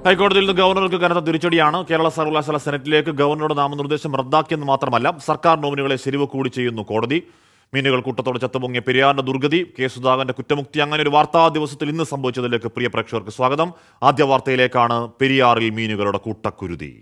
ഹൈക്കോടതിയിൽ നിന്ന് ഗവർണർക്ക് കനത്ത തിരിച്ചടിയാണ് കേരള സർവകലാശാല സെനറ്റിലേക്ക് ഗവർണറുടെ നാമനിർദ്ദേശം റദ്ദാക്കിയെന്ന് മാത്രമല്ല സർക്കാർ നോമിനികളെ ശരിവ കൂടി ചെയ്യുന്നു കോടതി മീനുകൾ കൂട്ടത്തോടെ ചത്തുപൊങ്ങിയ പെരിയാറിന്റെ ദുർഗതി കെ സുധാകരന്റെ കുറ്റമുക്തി അങ്ങനെ ഒരു വാർത്താ ദിവസത്തിൽ ഇന്ന് സംഭവിച്ചതിലേക്ക് പ്രിയ പ്രേക്ഷകർക്ക് സ്വാഗതം ആദ്യ വാർത്തയിലേക്കാണ് പെരിയാറിൽ മീനുകളുടെ കൂട്ടക്കുരുതി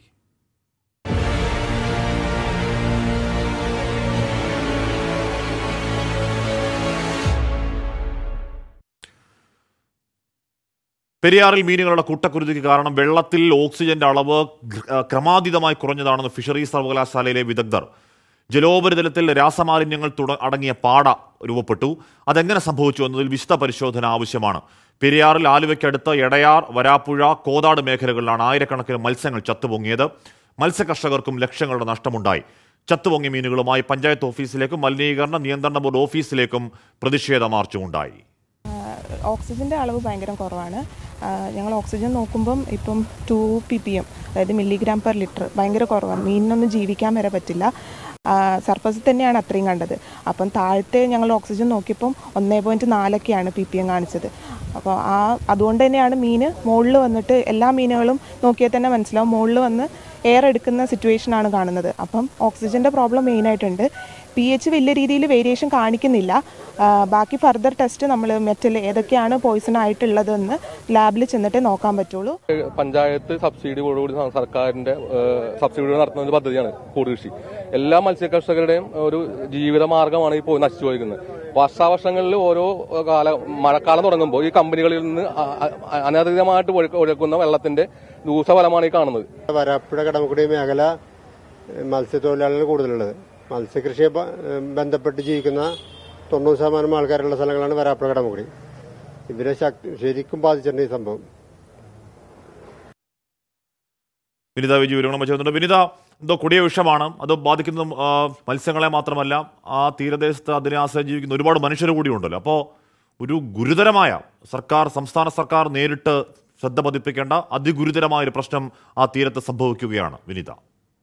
പെരിയാറിൽ മീനുകളുടെ കൂട്ടക്കുരുതിക്ക് കാരണം വെള്ളത്തിൽ ഓക്സിജന്റെ അളവ് ഗ്ര- ക്രമാതീതമായി കുറഞ്ഞതാണെന്ന് ഫിഷറീസ് സർവകലാശാലയിലെ വിദഗ്ധർ ജലോപരിതലത്തിൽ രാസമാലിന്യങ്ങൾ തുട അടങ്ങിയ പാട രൂപപ്പെട്ടു അതെങ്ങനെ സംഭവിച്ചു എന്നതിൽ വിശദ പരിശോധന ആവശ്യമാണ് പെരിയാറിൽ ആലുവയ്ക്കടുത്ത് എടയാർ വരാപ്പുഴ കോതാട് മേഖലകളിലാണ് ആയിരക്കണക്കിന് മത്സ്യങ്ങൾ ചത്തുപൊങ്ങിയത് മത്സ്യകർഷകർക്കും ലക്ഷങ്ങളുടെ നഷ്ടമുണ്ടായി ചത്തുപൊങ്ങിയ മീനുകളുമായി പഞ്ചായത്ത് ഓഫീസിലേക്കും മലിനീകരണ നിയന്ത്രണ ബോർഡ് ഓഫീസിലേക്കും പ്രതിഷേധ മാർച്ചും ഉണ്ടായി ഓക്സിജൻ്റെ അളവ് ഭയങ്കര കുറവാണ് ആ, ഞങ്ങൾ ഓക്സിജൻ നോക്കുമ്പം ഇപ്പം ടു പി പി എം അതായത് മില്ലിഗ്രാം പെർ ലിറ്റർ ഭയങ്കര കുറവാണ് മീനിനൊന്നും ജീവിക്കാൻ വരെ പറ്റില്ല സർഫസിൽ തന്നെയാണ് അത്രയും കണ്ടത് അപ്പം താഴത്തെ ഞങ്ങൾ ഓക്സിജൻ നോക്കിയപ്പം ഒന്നേ പോയിൻറ്റ് നാലൊക്കെയാണ് പി പി എം കാണിച്ചത് അപ്പോൾ ആ അതുകൊണ്ട് തന്നെയാണ് മീൻ മുകളിൽ വന്നിട്ട് എല്ലാ മീനുകളും നോക്കിയാൽ തന്നെ മനസ്സിലാവും മുകളിൽ വന്ന് എയർ എടുക്കുന്ന സിറ്റുവേഷനാണ് കാണുന്നത് അപ്പം ഓക്സിജൻ്റെ പ്രോബ്ലം മെയിനായിട്ടുണ്ട് പി എച്ച് വലിയ രീതിയിൽ വേരിയേഷൻ കാണിക്കുന്നില്ല ആ, ബാക്കി ഫർദർ ടെസ്റ്റ് നമ്മൾ മെറ്റൽ ഏതൊക്കെയാണ് പോയിസൺ ആയിട്ടുള്ളതെന്ന് ലാബിൽ ചെന്നിട്ടേ നോക്കാൻ പറ്റുള്ളൂ പഞ്ചായത്ത് സബ്സിഡിയോടുകൂടി സ- സർക്കാരിന്റെ ഏഹ്, സബ്സിഡിയോട് നടത്തുന്ന ഒരു പദ്ധതിയാണ് കൂടുകൃഷി എല്ലാ മത്സ്യകർഷകരുടെയും ഒരു ജീവിത മാർഗമാണ് ഈ പോയി നശിച്ചു പോയിരിക്കുന്നത് വർഷാവർഷങ്ങളിൽ ഓരോ കാല മഴക്കാലം തുടങ്ങുമ്പോൾ ഈ കമ്പനികളിൽ നിന്ന് അ- അ- അനധികൃതമായിട്ട് ഒഴുക്ക് ഒഴുക്കുന്ന വെള്ളത്തിന്റെ ദൂഷഫലമാണ് ഈ കാണുന്നത് വരാപ്പുഴ കടമക്കുടി മേഖല ഏഹ്, മത്സ്യത്തൊഴിലാളികൾ കൂടുതലുള്ളത് മത്സ്യകൃഷിയെ ബ- ഏഹ്, ബന്ധപ്പെട്ട് ജീവിക്കുന്ന തൊണ്ണൂറ് ശതമാനം ആൾക്കാരുള്ള സ്ഥലങ്ങളാണ് വരാപ്പുഴ കടമക്കുടി ഇതിനെ ശക്തി ശരിക്കും ബാധിച്ചിട്ടുണ്ട് ഈ സംഭവം വിനിത വിജി വിവരങ്ങളും വെച്ചിട്ടുണ്ട് വിനിത എന്തോ കൊടിയ വിഷമാണ് അത് ബാധിക്കുന്നത് ആ, മത്സ്യങ്ങളെ മാത്രമല്ല ആ തീരദേശത്ത് അതിനെ ആശ്രയം ജീവിക്കുന്ന ഒരുപാട് മനുഷ്യർ കൂടി ഉണ്ടല്ലോ അപ്പോൾ ഒരു ഗുരുതരമായ സർക്കാർ സംസ്ഥാന സർക്കാർ നേരിട്ട് ശ്രദ്ധ പതിപ്പിക്കേണ്ട അതിഗുരുതരമായ ഒരു പ്രശ്നം ആ തീരത്ത് സംഭവിക്കുകയാണ് വിനിത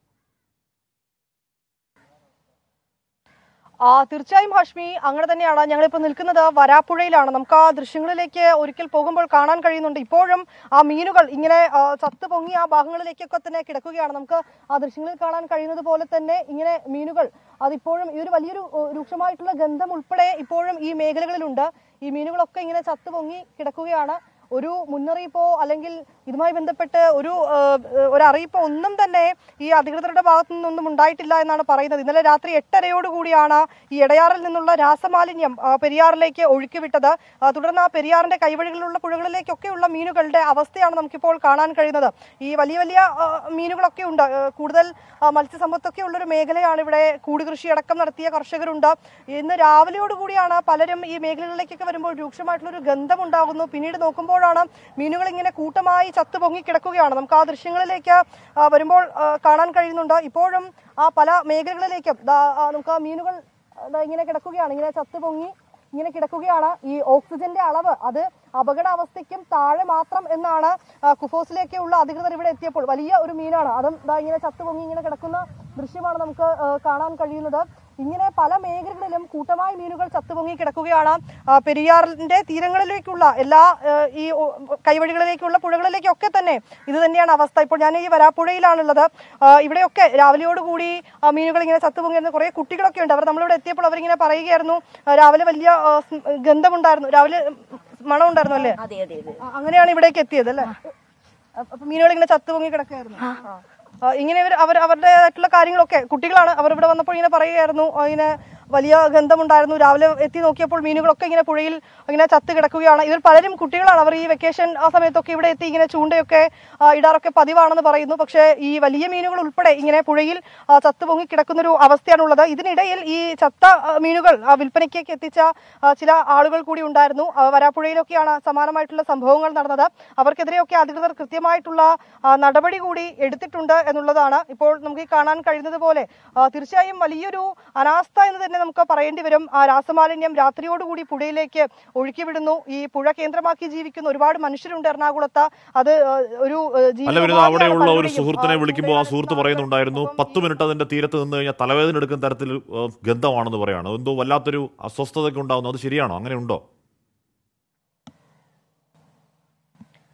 ആ തീർച്ചയായും ഹാഷ്മി അങ്ങനെ തന്നെയാണ് ഞങ്ങളിപ്പോൾ നിൽക്കുന്നത് വരാപ്പുഴയിലാണ് നമുക്ക് ആ ദൃശ്യങ്ങളിലേക്ക് ഒരിക്കൽ പോകുമ്പോൾ കാണാൻ കഴിയുന്നുണ്ട് ഇപ്പോഴും ആ മീനുകൾ ഇങ്ങനെ ആ, ചത്തു പൊങ്ങി ആ ഭാഗങ്ങളിലേക്കൊക്കെ തന്നെ കിടക്കുകയാണ് നമുക്ക് ആ ദൃശ്യങ്ങളിൽ കാണാൻ കഴിയുന്നത് പോലെ തന്നെ ഇങ്ങനെ മീനുകൾ അതിപ്പോഴും ഈ ഒരു വലിയൊരു ഓ, രൂക്ഷമായിട്ടുള്ള ഗന്ധം ഉൾപ്പെടെ ഇപ്പോഴും ഈ മേഖലകളിലുണ്ട് ഈ മീനുകളൊക്കെ ഇങ്ങനെ ചത്തു പൊങ്ങി കിടക്കുകയാണ് ഒരു മുന്നറിയിപ്പോ അല്ലെങ്കിൽ ഇതുമായി ബന്ധപ്പെട്ട് ഒരു ആ, ഒരു അറിയിപ്പോ ഒന്നും തന്നെ ഈ അധികൃതരുടെ ഭാഗത്തു നിന്നൊന്നും ഉണ്ടായിട്ടില്ല എന്നാണ് പറയുന്നത് ഇന്നലെ രാത്രി എട്ടരയോട് കൂടിയാണ് ഈ എടയാറിൽ നിന്നുള്ള രാസമാലിന്യം ആ, പെരിയാറിലേക്ക് ഒഴുക്കിവിട്ടത് ആ, തുടർന്ന് ആ പെരിയാറിന്റെ കൈവഴികളിലുള്ള പുഴകളിലേക്കൊക്കെയുള്ള മീനുകളുടെ അവസ്ഥയാണ് നമുക്കിപ്പോൾ കാണാൻ കഴിയുന്നത് ഈ വലിയ വലിയ ആ, മീനുകളൊക്കെ ഉണ്ട് ആ, കൂടുതൽ ആ, മത്സ്യസമ്പത്തൊക്കെ ഉള്ള ഒരു മേഖലയാണ് ഇവിടെ കൂടുകൃഷി അടക്കം നടത്തിയ കർഷകരുണ്ട് ഇന്ന് രാവിലെയോടുകൂടിയാണ് പലരും ഈ മേഖലകളിലേക്കൊക്കെ വരുമ്പോൾ രൂക്ഷമായിട്ടുള്ള ഒരു ഗന്ധം ഉണ്ടാകുന്നു പിന്നീട് നോക്കുമ്പോഴാണ് മീനുകൾ ഇങ്ങനെ കൂട്ടമായി ചത്തു പൊങ്ങി കിടക്കുകയാണ് നമുക്ക് ആ ദൃശ്യങ്ങളിലേക്ക് ആ, വരുമ്പോൾ ആ, കാണാൻ കഴിയുന്നുണ്ട് ഇപ്പോഴും ആ പല മേഖലകളിലേക്കും ദാ, ആ, നമുക്ക് ആ മീനുകൾ ദാ ഇങ്ങനെ കിടക്കുകയാണ് ഇങ്ങനെ ചത്തു പൊങ്ങി ഇങ്ങനെ കിടക്കുകയാണ് ഈ ഓക്സിജന്റെ അളവ് അത് അപകടാവസ്ഥയ്ക്കും താഴെ മാത്രം എന്നാണ് ആ, കുഫോസിലേക്കുള്ള അധികൃതർ ഇവിടെ എത്തിയപ്പോൾ വലിയ ഒരു മീനാണ് അതും ദാ ഇങ്ങനെ ചത്തുപൊങ്ങി ഇങ്ങനെ കിടക്കുന്ന ദൃശ്യമാണ് നമുക്ക് ആ, കാണാൻ കഴിയുന്നത് ഇങ്ങനെ പല മേഖലകളിലും കൂട്ടമായി മീനുകൾ ചത്തുപൊങ്ങി കിടക്കുകയാണ് ആ, പെരിയാറിന്റെ തീരങ്ങളിലേക്കുള്ള എല്ലാ ആ, ഈ ഒ- കൈവഴികളിലേക്കുള്ള പുഴകളിലേക്കൊക്കെ തന്നെ ഇത് തന്നെയാണ് അവസ്ഥ ഇപ്പോൾ ഞാൻ ഈ വരാപ്പുഴയിലാണുള്ളത് ആ, ഇവിടെയൊക്കെ രാവിലെയോടുകൂടി ആ, മീനുകൾ ഇങ്ങനെ ചത്തുപൊങ്ങിയിരുന്ന കുറേ കുട്ടികളൊക്കെ ഉണ്ട് അവർ നമ്മളിവിടെ എത്തിയപ്പോൾ അവരിങ്ങനെ പറയുകയായിരുന്നു ആ, രാവിലെ വലിയ ആ, സ്- ഗന്ധമുണ്ടായിരുന്നു രാവിലെ മണം ഉണ്ടായിരുന്നു അല്ലേ അതെ അതെ അതെ ആ, അങ്ങനെയാണ് ഇവിടേക്ക് എത്തിയത് അല്ലേ അപ്പൊ മീനുകൾ ഇങ്ങനെ ചത്തുപൊങ്ങി കിടക്കുകയായിരുന്നു ആ, ഇങ്ങനെ ഇവർ അവർ അവരുടേതായിട്ടുള്ള കാര്യങ്ങളൊക്കെ കുട്ടികളാണ് അവർ ഇവിടെ വന്നപ്പോൾ ഇങ്ങനെ പറയുകയായിരുന്നു ആ, ഇങ്ങനെ വലിയ ഗന്ധമുണ്ടായിരുന്നു രാവിലെ എത്തി നോക്കിയപ്പോൾ മീനുകളൊക്കെ ഇങ്ങനെ പുഴയിൽ ഇങ്ങനെ ചത്ത് കിടക്കുകയാണ് ഇവർ പലരും കുട്ടികളാണ് അവർ ഈ വെക്കേഷൻ ആ സമയത്തൊക്കെ ഇവിടെ എത്തി ഇങ്ങനെ ചൂണ്ടയൊക്കെ ആ, ഇടാറൊക്കെ പതിവാണെന്ന് പറയുന്നു പക്ഷേ ഈ വലിയ മീനുകൾ ഉൾപ്പെടെ ഇങ്ങനെ പുഴയിൽ ആ, ചത്ത് പൊങ്ങി കിടക്കുന്ന ഒരു അവസ്ഥയാണുള്ളത് ഇതിനിടയിൽ ഈ ചത്ത ആ, മീനുകൾ ആ, വിൽപ്പനയ്ക്കേക്ക് എത്തിച്ച ആ, ചില ആളുകൾ കൂടി ഉണ്ടായിരുന്നു ആ, വരാപ്പുഴയിലൊക്കെയാണ് സമാനമായിട്ടുള്ള സംഭവങ്ങൾ നടന്നത് അവർക്കെതിരെയൊക്കെ അധികൃതർ കൃത്യമായിട്ടുള്ള ആ, നടപടി കൂടി എടുത്തിട്ടുണ്ട് എന്നുള്ളതാണ് ഇപ്പോൾ നമുക്ക് ഈ കാണാൻ കഴിയുന്നത് പോലെ ആ, തീർച്ചയായും വലിയൊരു അനാസ്ഥ എന്ന് തന്നെ നമുക്ക് പറയേണ്ടി വരും ആ രാസമാലിന്യം രാത്രിയോടുകൂടി പുഴയിലേക്ക് ഒഴുക്കിവിടുന്നു ഈ പുഴ കേന്ദ്രമാക്കി ജീവിക്കുന്ന ഒരുപാട് മനുഷ്യരുണ്ട് എറണാകുളത്ത് അത് ആ, ഒരു ആ, അല്ല ജീവിതോപാധിയാണ് വിരുദ്ധ അവിടെയുള്ള ഒരു പലരുടെയും. സുഹൃത്തിനെ ആ, വിളിക്കുമ്പോൾ ആ ചൂണ്ടയിടാൻ സുഹൃത്ത് എത്തുന്ന പറയുന്നുണ്ടായിരുന്നു ആളുകൾക്ക് പത്ത് മിനിറ്റ് അതിന്റെ തീരത്ത് നിന്ന് കഴിഞ്ഞാൽ തലവേദന എടുക്കുന്ന തരത്തിൽ ആ, ഗന്ധമാണെന്ന് പറയാണ് എന്തോ വല്ലാത്തൊരു അസ്വസ്ഥതയൊക്കെ ഉണ്ടാകുന്നു അത് ശരിയാണോ അങ്ങനെ ഉണ്ടോ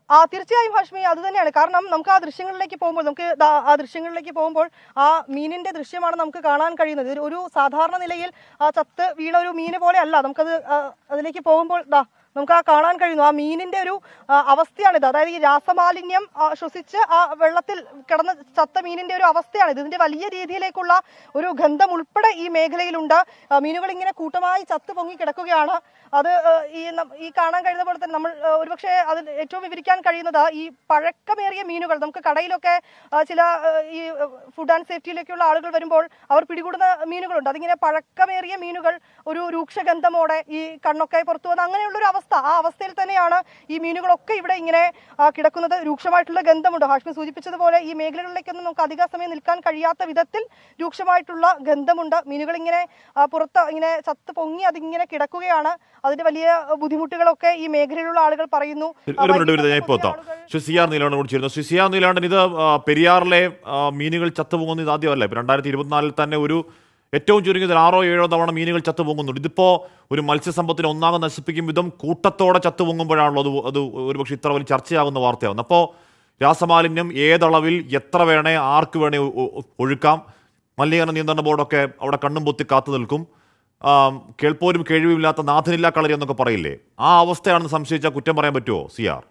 ആ തീർച്ചയായും ഹാഷ്മി അത് തന്നെയാണ് കാരണം നമുക്ക് ആ ദൃശ്യങ്ങളിലേക്ക് പോകുമ്പോൾ നമുക്ക് ദാ ആ ദൃശ്യങ്ങളിലേക്ക് പോകുമ്പോൾ ആ മീനിന്റെ ദൃശ്യമാണ് നമുക്ക് കാണാൻ കഴിയുന്നത് ഒരു- ഒരു സാധാരണ നിലയിൽ ആ ചത്ത് വീണ ഒരു മീന് പോലെ അല്ല നമുക്കത് ആ, അതിലേക്ക് പോകുമ്പോൾ ദാ നമുക്ക് ആ കാണാൻ കഴിയുന്നു ആ മീനിന്റെ ഒരു ആ, അവസ്ഥയാണിത് അതായത് ഈ രാസമാലിന്യം ആ, ശ്വസിച്ച് ആ വെള്ളത്തിൽ കിടന്ന് ചത്ത മീനിന്റെ ഒരു അവസ്ഥയാണിത് ഇതിന്റെ വലിയ രീതിയിലേക്കുള്ള ഒരു ഗന്ധം ഉൾപ്പെടെ ഈ മേഖലയിലുണ്ട് ആ, മീനുകൾ ഇങ്ങനെ കൂട്ടമായി ചത്ത് പൊങ്ങി കിടക്കുകയാണ് അത് ആ, ഈ നം- ഈ കാണാൻ കഴിയുന്ന പോലെ തന്നെ നമ്മൾ ആ, ഒരുപക്ഷെ അതിൽ ഏറ്റവും വിവരിക്കാൻ കഴിയുന്നത് ഈ പഴക്കമേറിയ മീനുകൾ നമുക്ക് കടയിലൊക്കെ ആ, ചില ആ, ഈ ഫുഡ് ആൻഡ് സേഫ്റ്റിയിലേക്കുള്ള ആളുകൾ വരുമ്പോൾ അവർ പിടികൂടുന്ന മീനുകളുണ്ട് അതിങ്ങനെ പഴക്കമേറിയ മീനുകൾ ഒരു രൂക്ഷഗന്ധമോടെ ഈ കണ്ണൊക്കെ പുറത്തു വന്ന അങ്ങനെയുള്ള ഒരു അവസ്ഥ ആ അവസ്ഥയിൽ തന്നെയാണ് ഈ മീനുകളൊക്കെ ഇവിടെ ഇങ്ങനെ ആ, കിടക്കുന്നത് രൂക്ഷമായിട്ടുള്ള ഗന്ധമുണ്ട് ഹാഷ്മി സൂചിപ്പിച്ചതുപോലെ ഈ മേഖലകളിലേക്കൊന്നും നമുക്ക് അധിക സമയം നിൽക്കാൻ കഴിയാത്ത വിധത്തിൽ രൂക്ഷമായിട്ടുള്ള ഗന്ധമുണ്ട് മീനുകൾ ഇങ്ങനെ ആ, പുറത്ത് ഇങ്ങനെ ചത്ത് പൊങ്ങി അതിങ്ങനെ കിടക്കുകയാണ് അതിന്റെ വലിയ ബുദ്ധിമുട്ടുകളൊക്കെ ഈ മേഖലയിലുള്ള ആളുകൾ പറയുന്നു ഒരു മിനിറ്റ് ഒരു ഞാൻ ഇപ്പോൾ എത്താം ആളുകൾ- ശ്രീ സി ആർ നീലാണ്ട് വിളിച്ചിരുന്നു ശ്രീ സി ആർ നീലാണ്ടൻ ഇത് ആ, പെരിയാറിലെ ആ, മീനുകൾ ചത്തുപൊങ്ങുന്നത് ഇത് ആദ്യമല്ല ഇപ്പൊ രണ്ടായിരത്തി ഇരുപത്തിനാലിൽ തന്നെ ഒരു ഏറ്റവും ചുരുങ്ങിയത് ആറോ ഏഴോ തവണ മീനുകൾ ചത്തുപൊങ്ങുന്നുണ്ട് ഇതിപ്പോ ഒരു മത്സ്യസമ്പത്തിനെ ഒന്നാകെ നശിപ്പിക്കും വിധം കൂട്ടത്തോടെ ചത്തുപൊങ്ങുമ്പോഴാണല്ലോ അത് അത് ഒരുപക്ഷെ ഇത്ര വലിയ ചർച്ചയാകുന്ന വാർത്തയാകുന്നത് അപ്പോൾ രാസമാലിന്യം ഏതളവിൽ എത്ര വേണേ ആർക്ക് വേണേ ഒ- ഒ- ഒഴുക്കാം മലിനീകരണ നിയന്ത്രണ ബോർഡൊക്കെ അവിടെ കണ്ണും പൊത്തി കാത്തു നിൽക്കും ആം, കേൾപ്പോരും കേൾവിയില്ലാത്ത നാഥനില്ലാ കളരി എന്നൊക്കെ പറയില്ലേ ആ അവസ്ഥയാണെന്ന് സംശയിച്ചാൽ കുറ്റം പറയാൻ പറ്റുമോ സി ആർ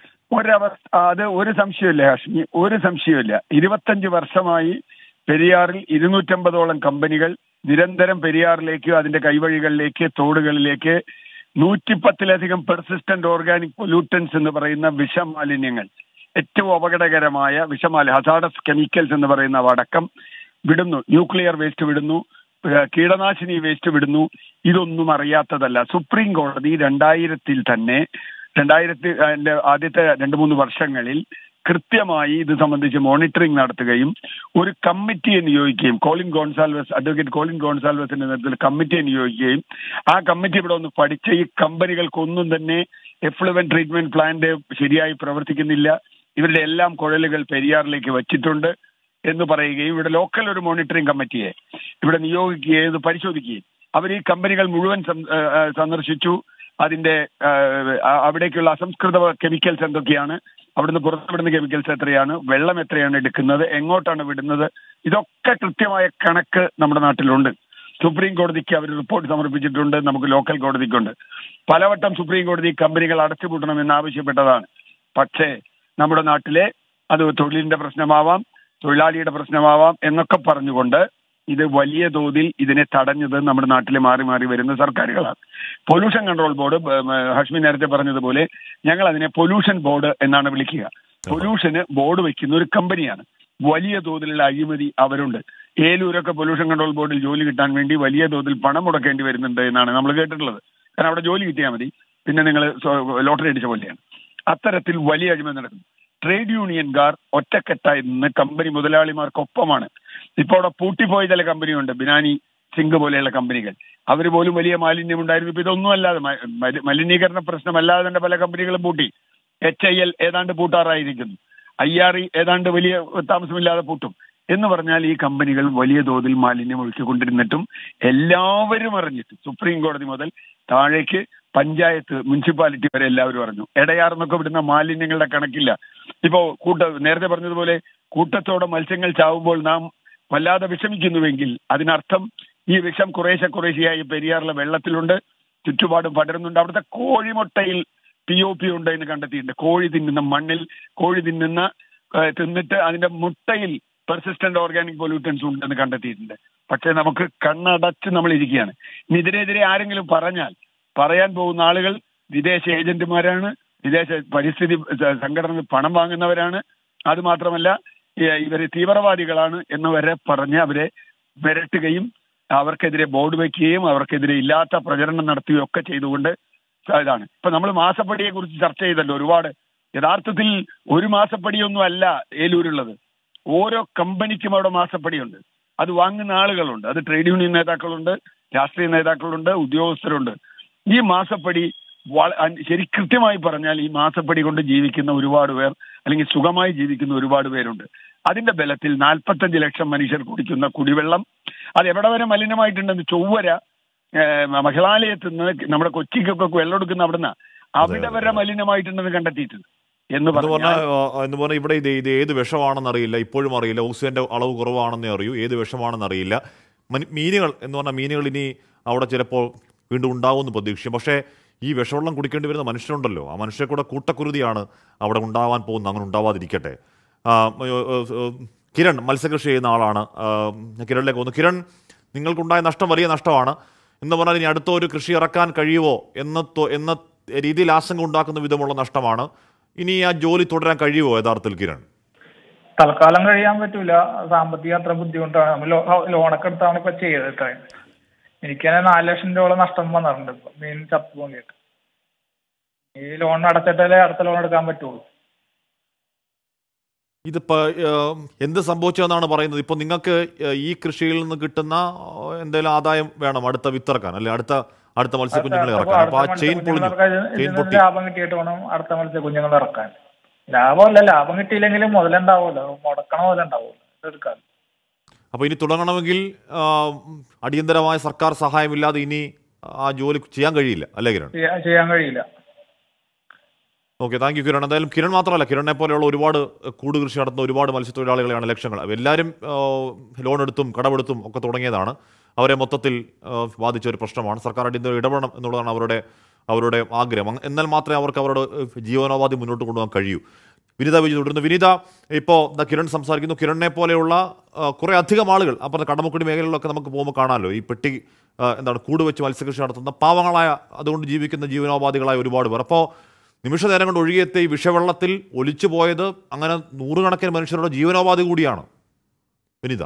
ഒരവസ്ഥ അത് ഒരു സംശയമില്ല ഹാഷ്മി ഒരു സംശയമില്ല ഇരുപത്തഞ്ച് വർഷമായി പെരിയാറിൽ ഇരുന്നൂറ്റമ്പതോളം കമ്പനികൾ നിരന്തരം പെരിയാറിലേക്ക് അതിന്റെ കൈവഴികളിലേക്ക് തോടുകളിലേക്ക് നൂറ്റിപ്പത്തിലധികം പെർസിസ്റ്റന്റ് ഓർഗാനിക് പൊല്യൂട്ടൻസ് എന്ന് പറയുന്ന വിഷമാലിന്യങ്ങൾ ഏറ്റവും അപകടകരമായ വിഷമാലി ഹസാഡസ് കെമിക്കൽസ് എന്ന് പറയുന്ന അടക്കം വിടുന്നു ന്യൂക്ലിയർ വേസ്റ്റ് വിടുന്നു ഏഹ് കീടനാശിനി വേസ്റ്റ് വിടുന്നു ഇതൊന്നും അറിയാത്തതല്ല സുപ്രീം കോടതി രണ്ടായിരത്തിൽ തന്നെ രണ്ടായിരത്തി അതിന്റെ ആദ്യത്തെ രണ്ട് മൂന്ന് വർഷങ്ങളിൽ കൃത്യമായി ഇത് സംബന്ധിച്ച് മോണിറ്ററിംഗ് നടത്തുകയും ഒരു കമ്മിറ്റിയെ നിയോഗിക്കുകയും കോളിൻ ഗോൺസാൽവസ് അഡ്വക്കേറ്റ് കോളിൻ ഗോൺസാൽവസിന്റെ നേതൃത്വത്തിൽ കമ്മിറ്റിയെ നിയോഗിക്കുകയും ആ കമ്മിറ്റി ഇവിടെ ഒന്ന് പഠിച്ച ഈ കമ്പനികൾക്കൊന്നും തന്നെ എഫ്ലുവൻ ട്രീറ്റ്മെന്റ് പ്ലാന്റ് ശരിയായി പ്രവർത്തിക്കുന്നില്ല ഇവരുടെ എല്ലാം കുഴലുകൾ പെരിയാറിലേക്ക് വച്ചിട്ടുണ്ട് എന്ന് പറയുകയും ഇവിടെ ലോക്കൽ ഒരു മോണിറ്ററിംഗ് കമ്മിറ്റിയെ ഇവിടെ നിയോഗിക്കുകയും ഇത് പരിശോധിക്കുകയും അവർ ഈ കമ്പനികൾ മുഴുവൻ സം- ആ, ആ, സന്ദർശിച്ചു അതിന്റെ ആ, ആ, അവിടേക്കുള്ള അസംസ്കൃത കെമിക്കൽസ് എന്തൊക്കെയാണ് അവിടുന്ന് പുറത്തുവിടുന്ന കെമിക്കൽസ് എത്രയാണ് വെള്ളം എത്രയാണ് എടുക്കുന്നത് എങ്ങോട്ടാണ് വിടുന്നത് ഇതൊക്കെ കൃത്യമായ കണക്ക് നമ്മുടെ നാട്ടിലുണ്ട് സുപ്രീം കോടതിക്ക് അവർ റിപ്പോർട്ട് സമർപ്പിച്ചിട്ടുണ്ട് നമുക്ക് ലോക്കൽ കോടതിക്കുണ്ട് പലവട്ടം സുപ്രീം കോടതി കമ്പനികൾ അടച്ചുപൂട്ടണമെന്ന് ആവശ്യപ്പെട്ടതാണ് പക്ഷേ നമ്മുടെ നാട്ടിലെ അത് തൊഴിലിന്റെ പ്രശ്നമാവാം തൊഴിലാളിയുടെ പ്രശ്നമാവാം എന്നൊക്കെ പറഞ്ഞുകൊണ്ട് ഇത് വലിയ തോതിൽ ഇതിനെ തടഞ്ഞത് നമ്മുടെ നാട്ടിൽ മാറി മാറി വരുന്ന സർക്കാരുകളാണ് പൊല്യൂഷൻ കൺട്രോൾ ബോർഡ് ബ- ബ- ഹഷ്മി നേരത്തെ പറഞ്ഞതുപോലെ ഞങ്ങൾ അതിനെ പൊല്യൂഷൻ ബോർഡ് എന്നാണ് വിളിക്കുക പൊല്യൂഷന് ബോർഡ് വെക്കുന്ന ഒരു കമ്പനിയാണ് വലിയ തോതിലുള്ള അഴിമതി അവരുണ്ട് ഏലൂരൊക്കെ പൊല്യൂഷൻ കൺട്രോൾ ബോർഡിൽ ജോലി കിട്ടാൻ വേണ്ടി വലിയ തോതിൽ പണം മുടക്കേണ്ടി വരുന്നുണ്ട് എന്നാണ് നമ്മൾ കേട്ടിട്ടുള്ളത് കാരണം അവിടെ ജോലി കിട്ടിയാൽ മതി പിന്നെ നിങ്ങൾ ലോട്ടറി അടിച്ച പോലെയാണ് അത്തരത്തിൽ വലിയ അഴിമതി നടക്കുന്നു ട്രേഡ് യൂണിയൻകാർ ഒറ്റക്കെട്ടായി നിന്ന് കമ്പനി മുതലാളിമാർക്കൊപ്പമാണ് ഇപ്പോൾ അവിടെ പൂട്ടിപ്പോയ ചില കമ്പനിയുണ്ട് ബിനാനി സിംഗ് പോലെയുള്ള കമ്പനികൾ അവർ പോലും വലിയ മാലിന്യം ഉണ്ടായിരുന്നു ഇപ്പൊ ഇതൊന്നും അല്ലാതെ മ- മലി- മലിനീകരണ പ്രശ്നമല്ലാതെ തന്നെ പല കമ്പനികളും പൂട്ടി എച്ച് ഐ എൽ ഏതാണ്ട് പൂട്ടാറായിരിക്കുന്നു ഐ ആർ ഇ ഏതാണ്ട് വലിയ താമസമില്ലാതെ പൂട്ടും എന്ന് പറഞ്ഞാൽ ഈ കമ്പനികൾ വലിയ തോതിൽ മാലിന്യം ഒഴുക്കിക്കൊണ്ടിരുന്നിട്ടും എല്ലാവരും അറിഞ്ഞിട്ട് സുപ്രീം കോടതി മുതൽ താഴേക്ക് പഞ്ചായത്ത് മുനിസിപ്പാലിറ്റി വരെ എല്ലാവരും അറിഞ്ഞു എടയാർന്നൊക്കെ വിടുന്ന മാലിന്യങ്ങളുടെ കണക്കില്ല ഇപ്പോ കൂട്ട നേരത്തെ പറഞ്ഞതുപോലെ കൂട്ടത്തോടെ മത്സ്യങ്ങൾ ചാവുമ്പോൾ നാം വല്ലാതെ വിഷമിക്കുന്നുവെങ്കിൽ അതിനർത്ഥം ഈ വിഷം കുറേശ്ശെ കുറേശ്ശെയായി പെരിയാറിലെ വെള്ളത്തിലുണ്ട് ചുറ്റുപാടും പടരുന്നുണ്ട് അവിടുത്തെ കോഴിമുട്ടയിൽ പി ഒ പി ഉണ്ട് എന്ന് കണ്ടെത്തിയിട്ടുണ്ട് കോഴി തിന്നുന്ന മണ്ണിൽ കോഴി തിന്നുന്ന ഏഹ്, തിന്നിട്ട് അതിന്റെ മുട്ടയിൽ പെർസിസ്റ്റന്റ് ഓർഗാനിക് പൊല്യൂട്ടൻസ് ഉണ്ടെന്ന് കണ്ടെത്തിയിട്ടുണ്ട് പക്ഷെ നമുക്ക് കണ്ണടച്ച് നമ്മൾ ഇരിക്കുകയാണ് ഇനി ഇതിനെതിരെ ആരെങ്കിലും പറഞ്ഞാൽ പറയാൻ പോകുന്ന ആളുകൾ വിദേശ ഏജന്റുമാരാണ് വിദേശ പരിസ്ഥിതി സ- സംഘടനകൾ പണം വാങ്ങുന്നവരാണ് അത് മാത്രമല്ല ഇവർ തീവ്രവാദികളാണ് എന്ന് വരെ പറഞ്ഞ് അവരെ വിരട്ടുകയും അവർക്കെതിരെ ബോർഡ് വയ്ക്കുകയും അവർക്കെതിരെ ഇല്ലാത്ത പ്രചരണം നടത്തുകയും ഒക്കെ ചെയ്തുകൊണ്ട് ഇതാണ് ഇപ്പൊ നമ്മൾ മാസപ്പടിയെ കുറിച്ച് ചർച്ച ചെയ്തല്ലോ ഒരുപാട് യഥാർത്ഥത്തിൽ ഒരു മാസപ്പടിയൊന്നും അല്ല ഏലൂരുള്ളത് ഓരോ കമ്പനിക്കും അവിടെ മാസപ്പടിയുണ്ട് അത് വാങ്ങുന്ന ആളുകളുണ്ട് അത് ട്രേഡ് യൂണിയൻ നേതാക്കളുണ്ട് രാഷ്ട്രീയ നേതാക്കളുണ്ട് ഉദ്യോഗസ്ഥരുണ്ട് ഈ മാസപ്പടി വള- അൻ- ശരി കൃത്യമായി പറഞ്ഞാൽ ഈ മാസപ്പടി കൊണ്ട് ജീവിക്കുന്ന ഒരുപാട് പേർ അല്ലെങ്കിൽ സുഖമായി ജീവിക്കുന്ന ഒരുപാട് പേരുണ്ട് അതിന്റെ ബലത്തിൽ നാൽപ്പത്തഞ്ച് ലക്ഷം മനുഷ്യർ കുടിക്കുന്ന കുടിവെള്ളം അത് എവിടെ വരെ മലിനമായിട്ടുണ്ടെന്ന് ചൊവ്വര ഏഹ്, മഹിളാലയത്ത് നിന്ന് നമ്മുടെ കൊച്ചിക്കൊക്കെ വെള്ളം എടുക്കുന്ന അവിടുന്ന് അവിടെ വരെ മലിനമായിട്ടുണ്ടെന്ന് കണ്ടെത്തിയിട്ടുണ്ട് എന്ന് എന്ന് പറഞ്ഞാൽ പറഞ്ഞാൽ ആ, എന്ന് പറഞ്ഞാൽ ഇവിടെ ഇത് ഇത് ഏത് വിഷമാണെന്ന് അറിയില്ല ഇപ്പോഴും അറിയില്ല ഓക്സിജന്റെ അളവ് കുറവാണെന്നേ അറിയൂ ഏത് വിഷമാണെന്ന് അറിയില്ല മനി- മീനുകൾ എന്ന് പറഞ്ഞാൽ മീനുകൾ ഇനി അവിടെ ചിലപ്പോൾ വീണ്ടും ഉണ്ടാവുമെന്ന് പ്രതീക്ഷിക്കും പക്ഷേ ഈ വിഷവെള്ളം കുടിക്കേണ്ടി വരുന്ന മനുഷ്യരുണ്ടല്ലോ ആ മനുഷ്യരെ കൂടെ കൂട്ടക്കുരുതിയാണ് അവിടെ ഉണ്ടാവാൻ പോകുന്നത് അങ്ങനെ ഉണ്ടാവാതിരിക്കട്ടെ ആ, ഏ, ഏ, ഏ, കിരൺ മത്സ്യകൃഷി ചെയ്യുന്ന ആളാണ് ആ, ഞാൻ കിരണിലേക്ക് പോകുന്നു കിരൺ നിങ്ങൾക്കുണ്ടായ നഷ്ടം വലിയ നഷ്ടമാണ് എന്ന് പറഞ്ഞാൽ ഇനി അടുത്ത ഒരു കൃഷി ഇറക്കാൻ കഴിയുമോ എന്ന തോ- എന്ന രീതിയിൽ ആശങ്ക ഉണ്ടാക്കുന്ന വിധമുള്ള നഷ്ടമാണ് ഇനി ആ ജോലി തുടരാൻ കഴിയുമോ യഥാർത്ഥത്തിൽ കിരൺ തൽക്കാലം കഴിയാൻ പറ്റൂല സാമ്പത്തിക അത്ര ബുദ്ധിമുട്ടാണ് നമ്മൾ ലോ- ലോണൊക്കെ എടുത്താണ് ഇപ്പൊ ചെയ്തിട്ട് എനിക്ക് തന്നെ നാല് ലക്ഷം രൂപ നഷ്ടം വന്നിട്ടുണ്ട് ഇപ്പൊ മീൻ ചത്തു പോങ്ങിയിട്ട് ഈ ലോൺ അടച്ചിട്ടല്ലേ അടുത്ത ലോൺ എടുക്കാൻ പറ്റുള്ളൂ ഇതിപ്പോ ഏഹ്, എന്ത് സംഭവിച്ചതെന്നാണ് പറയുന്നത് ഇപ്പൊ നിങ്ങൾക്ക് ഏഹ്, ഈ കൃഷിയിൽ നിന്ന് കിട്ടുന്ന ഏഹ്, എന്തെങ്കിലും ആദായം വേണം അടുത്ത വിത്തിറക്കാൻ അല്ലെ അടുത്ത അടുത്ത മത്സ്യക്കുഞ്ഞുങ്ങളെ അപ്പൊ ഇറക്കാൻ അപ്പൊ ആ അടുത്ത ചെയിൻ പൊളിഞ്ഞു മത്സ്യക്കുഞ്ഞുങ്ങൾക്ക് ഇതിൽ ചെയിൻ നിന്ന് പൊട്ടി ലാഭം കിട്ടിയിട്ട് വേണം അടുത്ത മത്സ്യ കുഞ്ഞുങ്ങൾ ഇറക്കാൻ ലാഭമല്ല ലാഭം കിട്ടിയില്ലെങ്കിലും മുതലുണ്ടാവുമല്ലോ മുടക്കണ മുതലുണ്ടാവുമല്ലോ എടുക്കാൻ അപ്പൊ ഇനി തുടങ്ങണമെങ്കിൽ ആ, അടിയന്തരമായ സർക്കാർ സഹായമില്ലാതെ ഇനി ആ ജോലി ചെയ്യാൻ കഴിയില്ല അല്ലേ കിരൺ ചെയ്യാൻ ചെയ്യാൻ കഴിയില്ല ഓക്കെ താങ്ക് യു കിരൺ എന്തായാലും കിരൺ മാത്രമല്ല കിരണിനെ പോലെയുള്ള ഒരുപാട് ഏഹ്, കൂട് കൃഷി നടത്തുന്ന ഒരുപാട് മത്സ്യത്തൊഴിലാളികളെയാണ് ലക്ഷങ്ങൾ അപ്പോൾ എല്ലാവരും ഏഹ്, ലോൺ എടുത്തും കടമെടുത്തും ഒക്കെ തുടങ്ങിയതാണ് അവരെ മൊത്തത്തിൽ ഏഹ്, ബാധിച്ച ഒരു പ്രശ്നമാണ് സർക്കാർ അടിയന്തരം ഇടപെടണം എന്നുള്ളതാണ് അവരുടെ അവരുടെ ആഗ്രഹം അങ്ങ് എന്നാൽ മാത്രമേ അവർക്ക് അവരുടെ ഏഹ്, ജീവനോപാധി മുന്നോട്ട് കൊണ്ടുപോകാൻ കഴിയൂ വിനിത വിജയ് തുടരുന്നു വിനിത ഇപ്പോൾ ദാ കിരൺ സംസാരിക്കുന്നു കിരണിനെ പോലെയുള്ള ആ, കുറേ അധികം ആളുകൾ അപ്പുറത്തെ കടമക്കുടി മേഖലകളിലൊക്കെ നമുക്ക് പോകുമ്പോൾ കാണാമല്ലോ ഈ പെട്ടി ആ, എന്താണ് കൂട് വെച്ച് മത്സ്യകൃഷി നടത്തുന്ന പാവങ്ങളായ അതുകൊണ്ട് ജീവിക്കുന്ന ജീവനോപാധികളായ ഒരുപാട് പേർ അപ്പോൾ നിമിഷ നേരം കൊണ്ട് ഒഴുകിയെത്തിയ ഈ വിഷവെള്ളത്തിൽ ഒലിച്ചു പോയത് അങ്ങനെ നൂറുകണക്കിന് മനുഷ്യരുടെ ജീവനോപാധി കൂടിയാണ് വിനിത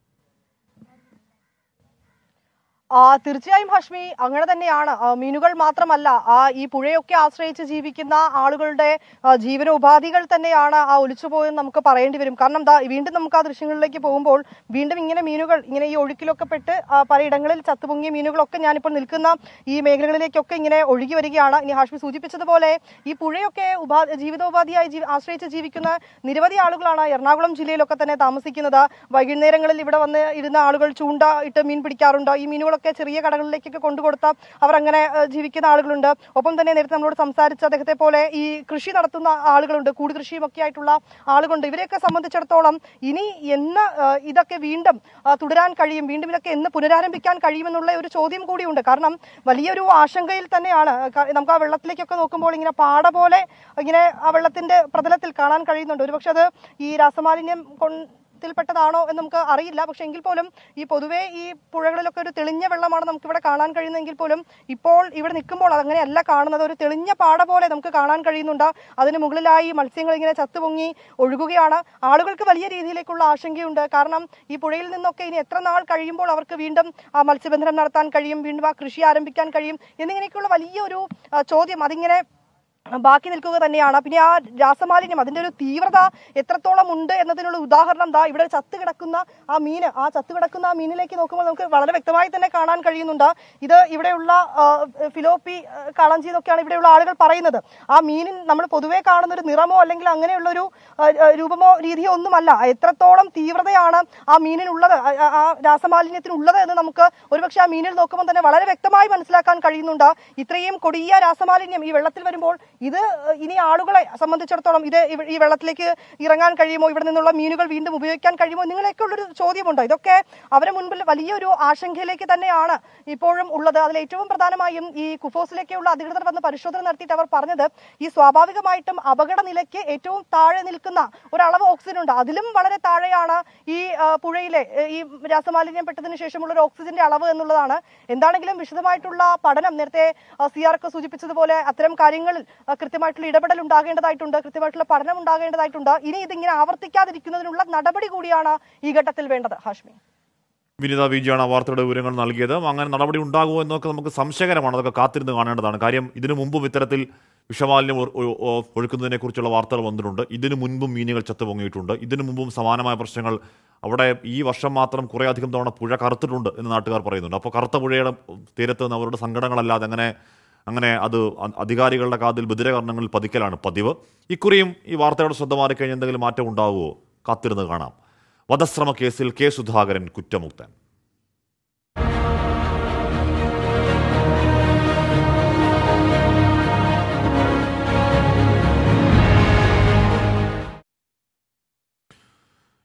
ആ തീർച്ചയായും ഹഷ്മി അങ്ങനെ തന്നെയാണ് ആ, മീനുകൾ മാത്രമല്ല ആ ഈ പുഴയൊക്കെ ആശ്രയിച്ച് ജീവിക്കുന്ന ആളുകളുടെ ആ, ജീവനോപാധികൾ തന്നെയാണ് ആ ഒലിച്ചുപോയെന്ന് നമുക്ക് പറയേണ്ടി വരും കാരണം ദാ വീണ്ടും നമുക്ക് ആ ദൃശ്യങ്ങളിലേക്ക് പോകുമ്പോൾ വീണ്ടും ഇങ്ങനെ മീനുകൾ ഇങ്ങനെ ഈ ഒഴുക്കിലൊക്കെ പെട്ട് ആ, പലയിടങ്ങളിൽ ചത്തുപൊങ്ങിയ മീനുകളൊക്കെ ഞാനിപ്പോൾ നിൽക്കുന്ന ഈ മേഖലകളിലേക്കൊക്കെ ഇങ്ങനെ ഒഴുകി വരികയാണ് ഇനി ഹാഷ്മി സൂചിപ്പിച്ചതുപോലെ ഈ പുഴയൊക്കെ ഉപാ ജീവിതോപാധിയായി ജീ- ആശ്രയിച്ച് ജീവിക്കുന്ന നിരവധി ആളുകളാണ് എറണാകുളം ജില്ലയിലൊക്കെ തന്നെ താമസിക്കുന്നത് വൈകുന്നേരങ്ങളിൽ ഇവിടെ വന്ന് ഇരുന്ന ആളുകൾ ചൂണ്ട ഇട്ട് മീൻ പിടിക്കാറുണ്ട് ഈ മീനുകളൊക്കെ ചെറിയ കടകളിലേക്കൊക്കെ കൊണ്ടുകൊടുത്ത അവർ അങ്ങനെ ഏഹ്, ജീവിക്കുന്ന ആളുകളുണ്ട് ഒപ്പം തന്നെ നേരത്തെ നമ്മളോട് സംസാരിച്ച അദ്ദേഹത്തെ പോലെ ഈ കൃഷി നടത്തുന്ന ആളുകളുണ്ട് കൂട് കൃഷിയും ഒക്കെ ആയിട്ടുള്ള ആളുകളുണ്ട് ഇവരെയൊക്കെ സംബന്ധിച്ചിടത്തോളം ഇനി എന്ന് ഏഹ്, ഇതൊക്കെ വീണ്ടും ആ, തുടരാൻ കഴിയും വീണ്ടും ഇതൊക്കെ എന്ന് പുനരാരംഭിക്കാൻ കഴിയുമെന്നുള്ള ഒരു ചോദ്യം കൂടിയുണ്ട് കാരണം വലിയൊരു ആശങ്കയിൽ തന്നെയാണ് ക- നമുക്ക് ആ വെള്ളത്തിലേക്കൊക്കെ നോക്കുമ്പോൾ ഇങ്ങനെ പാട പോലെ ഇങ്ങനെ ആ വെള്ളത്തിന്റെ പ്രതലത്തിൽ കാണാൻ കഴിയുന്നുണ്ട് ഒരുപക്ഷെ അത് ഈ രാസമാലിന്യം കൊണ്ട് ത്തിൽപ്പെട്ടതാണോ എന്ന് നമുക്ക് അറിയില്ല പക്ഷെ എങ്കിൽ പോലും ഈ പൊതുവേ ഈ പുഴകളിലൊക്കെ ഒരു തെളിഞ്ഞ വെള്ളമാണ് നമുക്ക് ഇവിടെ കാണാൻ കഴിയുന്നതെങ്കിൽ പോലും ഇപ്പോൾ ഇവിടെ നിൽക്കുമ്പോൾ അങ്ങനെയല്ല കാണുന്നത് ഒരു തെളിഞ്ഞ പാട പോലെ നമുക്ക് കാണാൻ കഴിയുന്നുണ്ട് അതിന് മുകളിലായി മത്സ്യങ്ങൾ ഇങ്ങനെ ചത്തുപൊങ്ങി ഒഴുകുകയാണ് ആളുകൾക്ക് വലിയ രീതിയിലേക്കുള്ള ആശങ്കയുണ്ട് കാരണം ഈ പുഴയിൽ നിന്നൊക്കെ ഇനി എത്ര നാൾ കഴിയുമ്പോൾ അവർക്ക് വീണ്ടും ആ മത്സ്യബന്ധനം നടത്താൻ കഴിയും വീണ്ടും ആ കൃഷി ആരംഭിക്കാൻ കഴിയും എന്നിങ്ങനെയൊക്കെയുള്ള വലിയൊരു ആ, ചോദ്യം അതിങ്ങനെ ബാക്കി നിൽക്കുക തന്നെയാണ് പിന്നെ ആ രാസമാലിന്യം അതിന്റെ ഒരു തീവ്രത എത്രത്തോളം ഉണ്ട് എന്നതിനുള്ള ഉദാഹരണം ദാ ഇവിടെ ചത്ത് കിടക്കുന്ന ആ മീന് ആ ചത്ത് കിടക്കുന്ന ആ മീനിലേക്ക് നോക്കുമ്പോൾ നമുക്ക് വളരെ വ്യക്തമായി തന്നെ കാണാൻ കഴിയുന്നുണ്ട് ഇത് ഇവിടെയുള്ള ആ, ഫിലോപ്പി ആ, കാളഞ്ചി എന്നൊക്കെയാണ് ഇവിടെയുള്ള ആളുകൾ പറയുന്നത് ആ മീനിൻ നമ്മൾ പൊതുവേ കാണുന്ന ഒരു നിറമോ അല്ലെങ്കിൽ അങ്ങനെയുള്ള ഒരു ആ, ആ, രൂപമോ രീതിയോ ഒന്നുമല്ല എത്രത്തോളം തീവ്രതയാണ് ആ മീനിനുള്ളത് ആ, ആ, ആ രാസമാലിന്യത്തിനുള്ളത് എന്ന് നമുക്ക് ഒരുപക്ഷെ ആ മീനിൽ നോക്കുമ്പോൾ തന്നെ വളരെ വ്യക്തമായി മനസ്സിലാക്കാൻ കഴിയുന്നുണ്ട് ഇത്രയും കൊടിയ രാസമാലിന്യം ഈ വെള്ളത്തിൽ വരുമ്പോൾ ഇത് ഇനി ആളുകളെ സംബന്ധിച്ചിടത്തോളം ഇത് ഇവ- ഈ വെള്ളത്തിലേക്ക് ഇറങ്ങാൻ കഴിയുമോ ഇവിടെ നിന്നുള്ള മീനുകൾ വീണ്ടും ഉപയോഗിക്കാൻ കഴിയുമോ നിങ്ങളെയൊക്കെ ഉള്ളൊരു ചോദ്യമുണ്ട് ഇതൊക്കെ അവരെ മുൻപിൽ വലിയൊരു ആശങ്കയിലേക്ക് തന്നെയാണ് ഇപ്പോഴും ഉള്ളത് അതിൽ ഏറ്റവും പ്രധാനമായും ഈ കുഫോസിലേക്കുള്ള അധികൃതർ വന്ന് പരിശോധന നടത്തിയിട്ട് അവർ പറഞ്ഞത് ഈ സ്വാഭാവികമായിട്ടും അപകട നിലയ്ക്ക് ഏറ്റവും താഴെ നിൽക്കുന്ന ഒരളവ് ഓക്സിജൻ ഉണ്ട് അതിലും വളരെ താഴെയാണ് ഈ ആ, പുഴയിലെ ഏ, ഈ രാസമാലിന്യം പെട്ടതിന് ശേഷമുള്ള ഒരു ഓക്സിജന്റെ അളവ് എന്നുള്ളതാണ് എന്താണെങ്കിലും വിശദമായിട്ടുള്ള പഠനം നേരത്തെ സി ആർ ഒക്കെ സൂചിപ്പിച്ചതുപോലെ അത്തരം കാര്യങ്ങളിൽ ആ, കൃത്യമായിട്ടുള്ള ഇടപെടൽ ഉണ്ടാകേണ്ടതായിട്ടുണ്ട് കൃത്യമായിട്ടുള്ള പഠനം ഉണ്ടാകേണ്ടതായിട്ടുണ്ട് ഇനി ഇതിങ്ങനെ ആവർത്തിക്കാതിരിക്കുന്നതിനുള്ള നടപടി കൂടിയാണ് ഈ ഘട്ടത്തിൽ വേണ്ടത് ഹാഷ്മി വിനിത വിജയാണ് ആ വാർത്തയുടെ വിവരങ്ങൾ നൽകിയത് അങ്ങനെ നടപടി ഉണ്ടാകുമോ എന്നൊക്കെ നമുക്ക് സംശയകരമാണ് അതൊക്കെ കാത്തിരുന്ന് കാണേണ്ടതാണ് കാര്യം ഇതിനു മുമ്പും ഇത്തരത്തിൽ വിഷമാലിന്യം ഒ- ഒ- ഒ- ഒഴുക്കുന്നതിനെക്കുറിച്ചുള്ള വാർത്തകൾ വന്നിട്ടുണ്ട് ഇതിനു മുൻപും മീനുകൾ ചത്തുപൊങ്ങിയിട്ടുണ്ട് ഇതിനു മുമ്പും സമാനമായ പ്രശ്നങ്ങൾ അവിടെ ഈ വർഷം മാത്രം കുറേ അധികം തവണ പുഴ കറുത്തിട്ടുണ്ട് എന്ന് നാട്ടുകാർ പറയുന്നുണ്ട് അപ്പോൾ കറുത്ത പുഴയുടെ തീരത്ത് നിന്ന് അവരുടെ സങ്കടങ്ങളല്ലാതെ അങ്ങനെ അങ്ങനെ അത് അ- അധികാരികളുടെ കാതിൽ ബദിരകർണങ്ങളിൽ പതിക്കലാണ് പതിവ് ഇക്കുറിയും ഈ വാർത്തയുടെ ശ്രദ്ധ മാറിക്കഴിഞ്ഞ് എന്തെങ്കിലും മാറ്റം ഉണ്ടാവുമോ കാത്തിരുന്ന് കാണാം വധശ്രമ കേസിൽ കെ സുധാകരൻ കുറ്റമുക്തൻ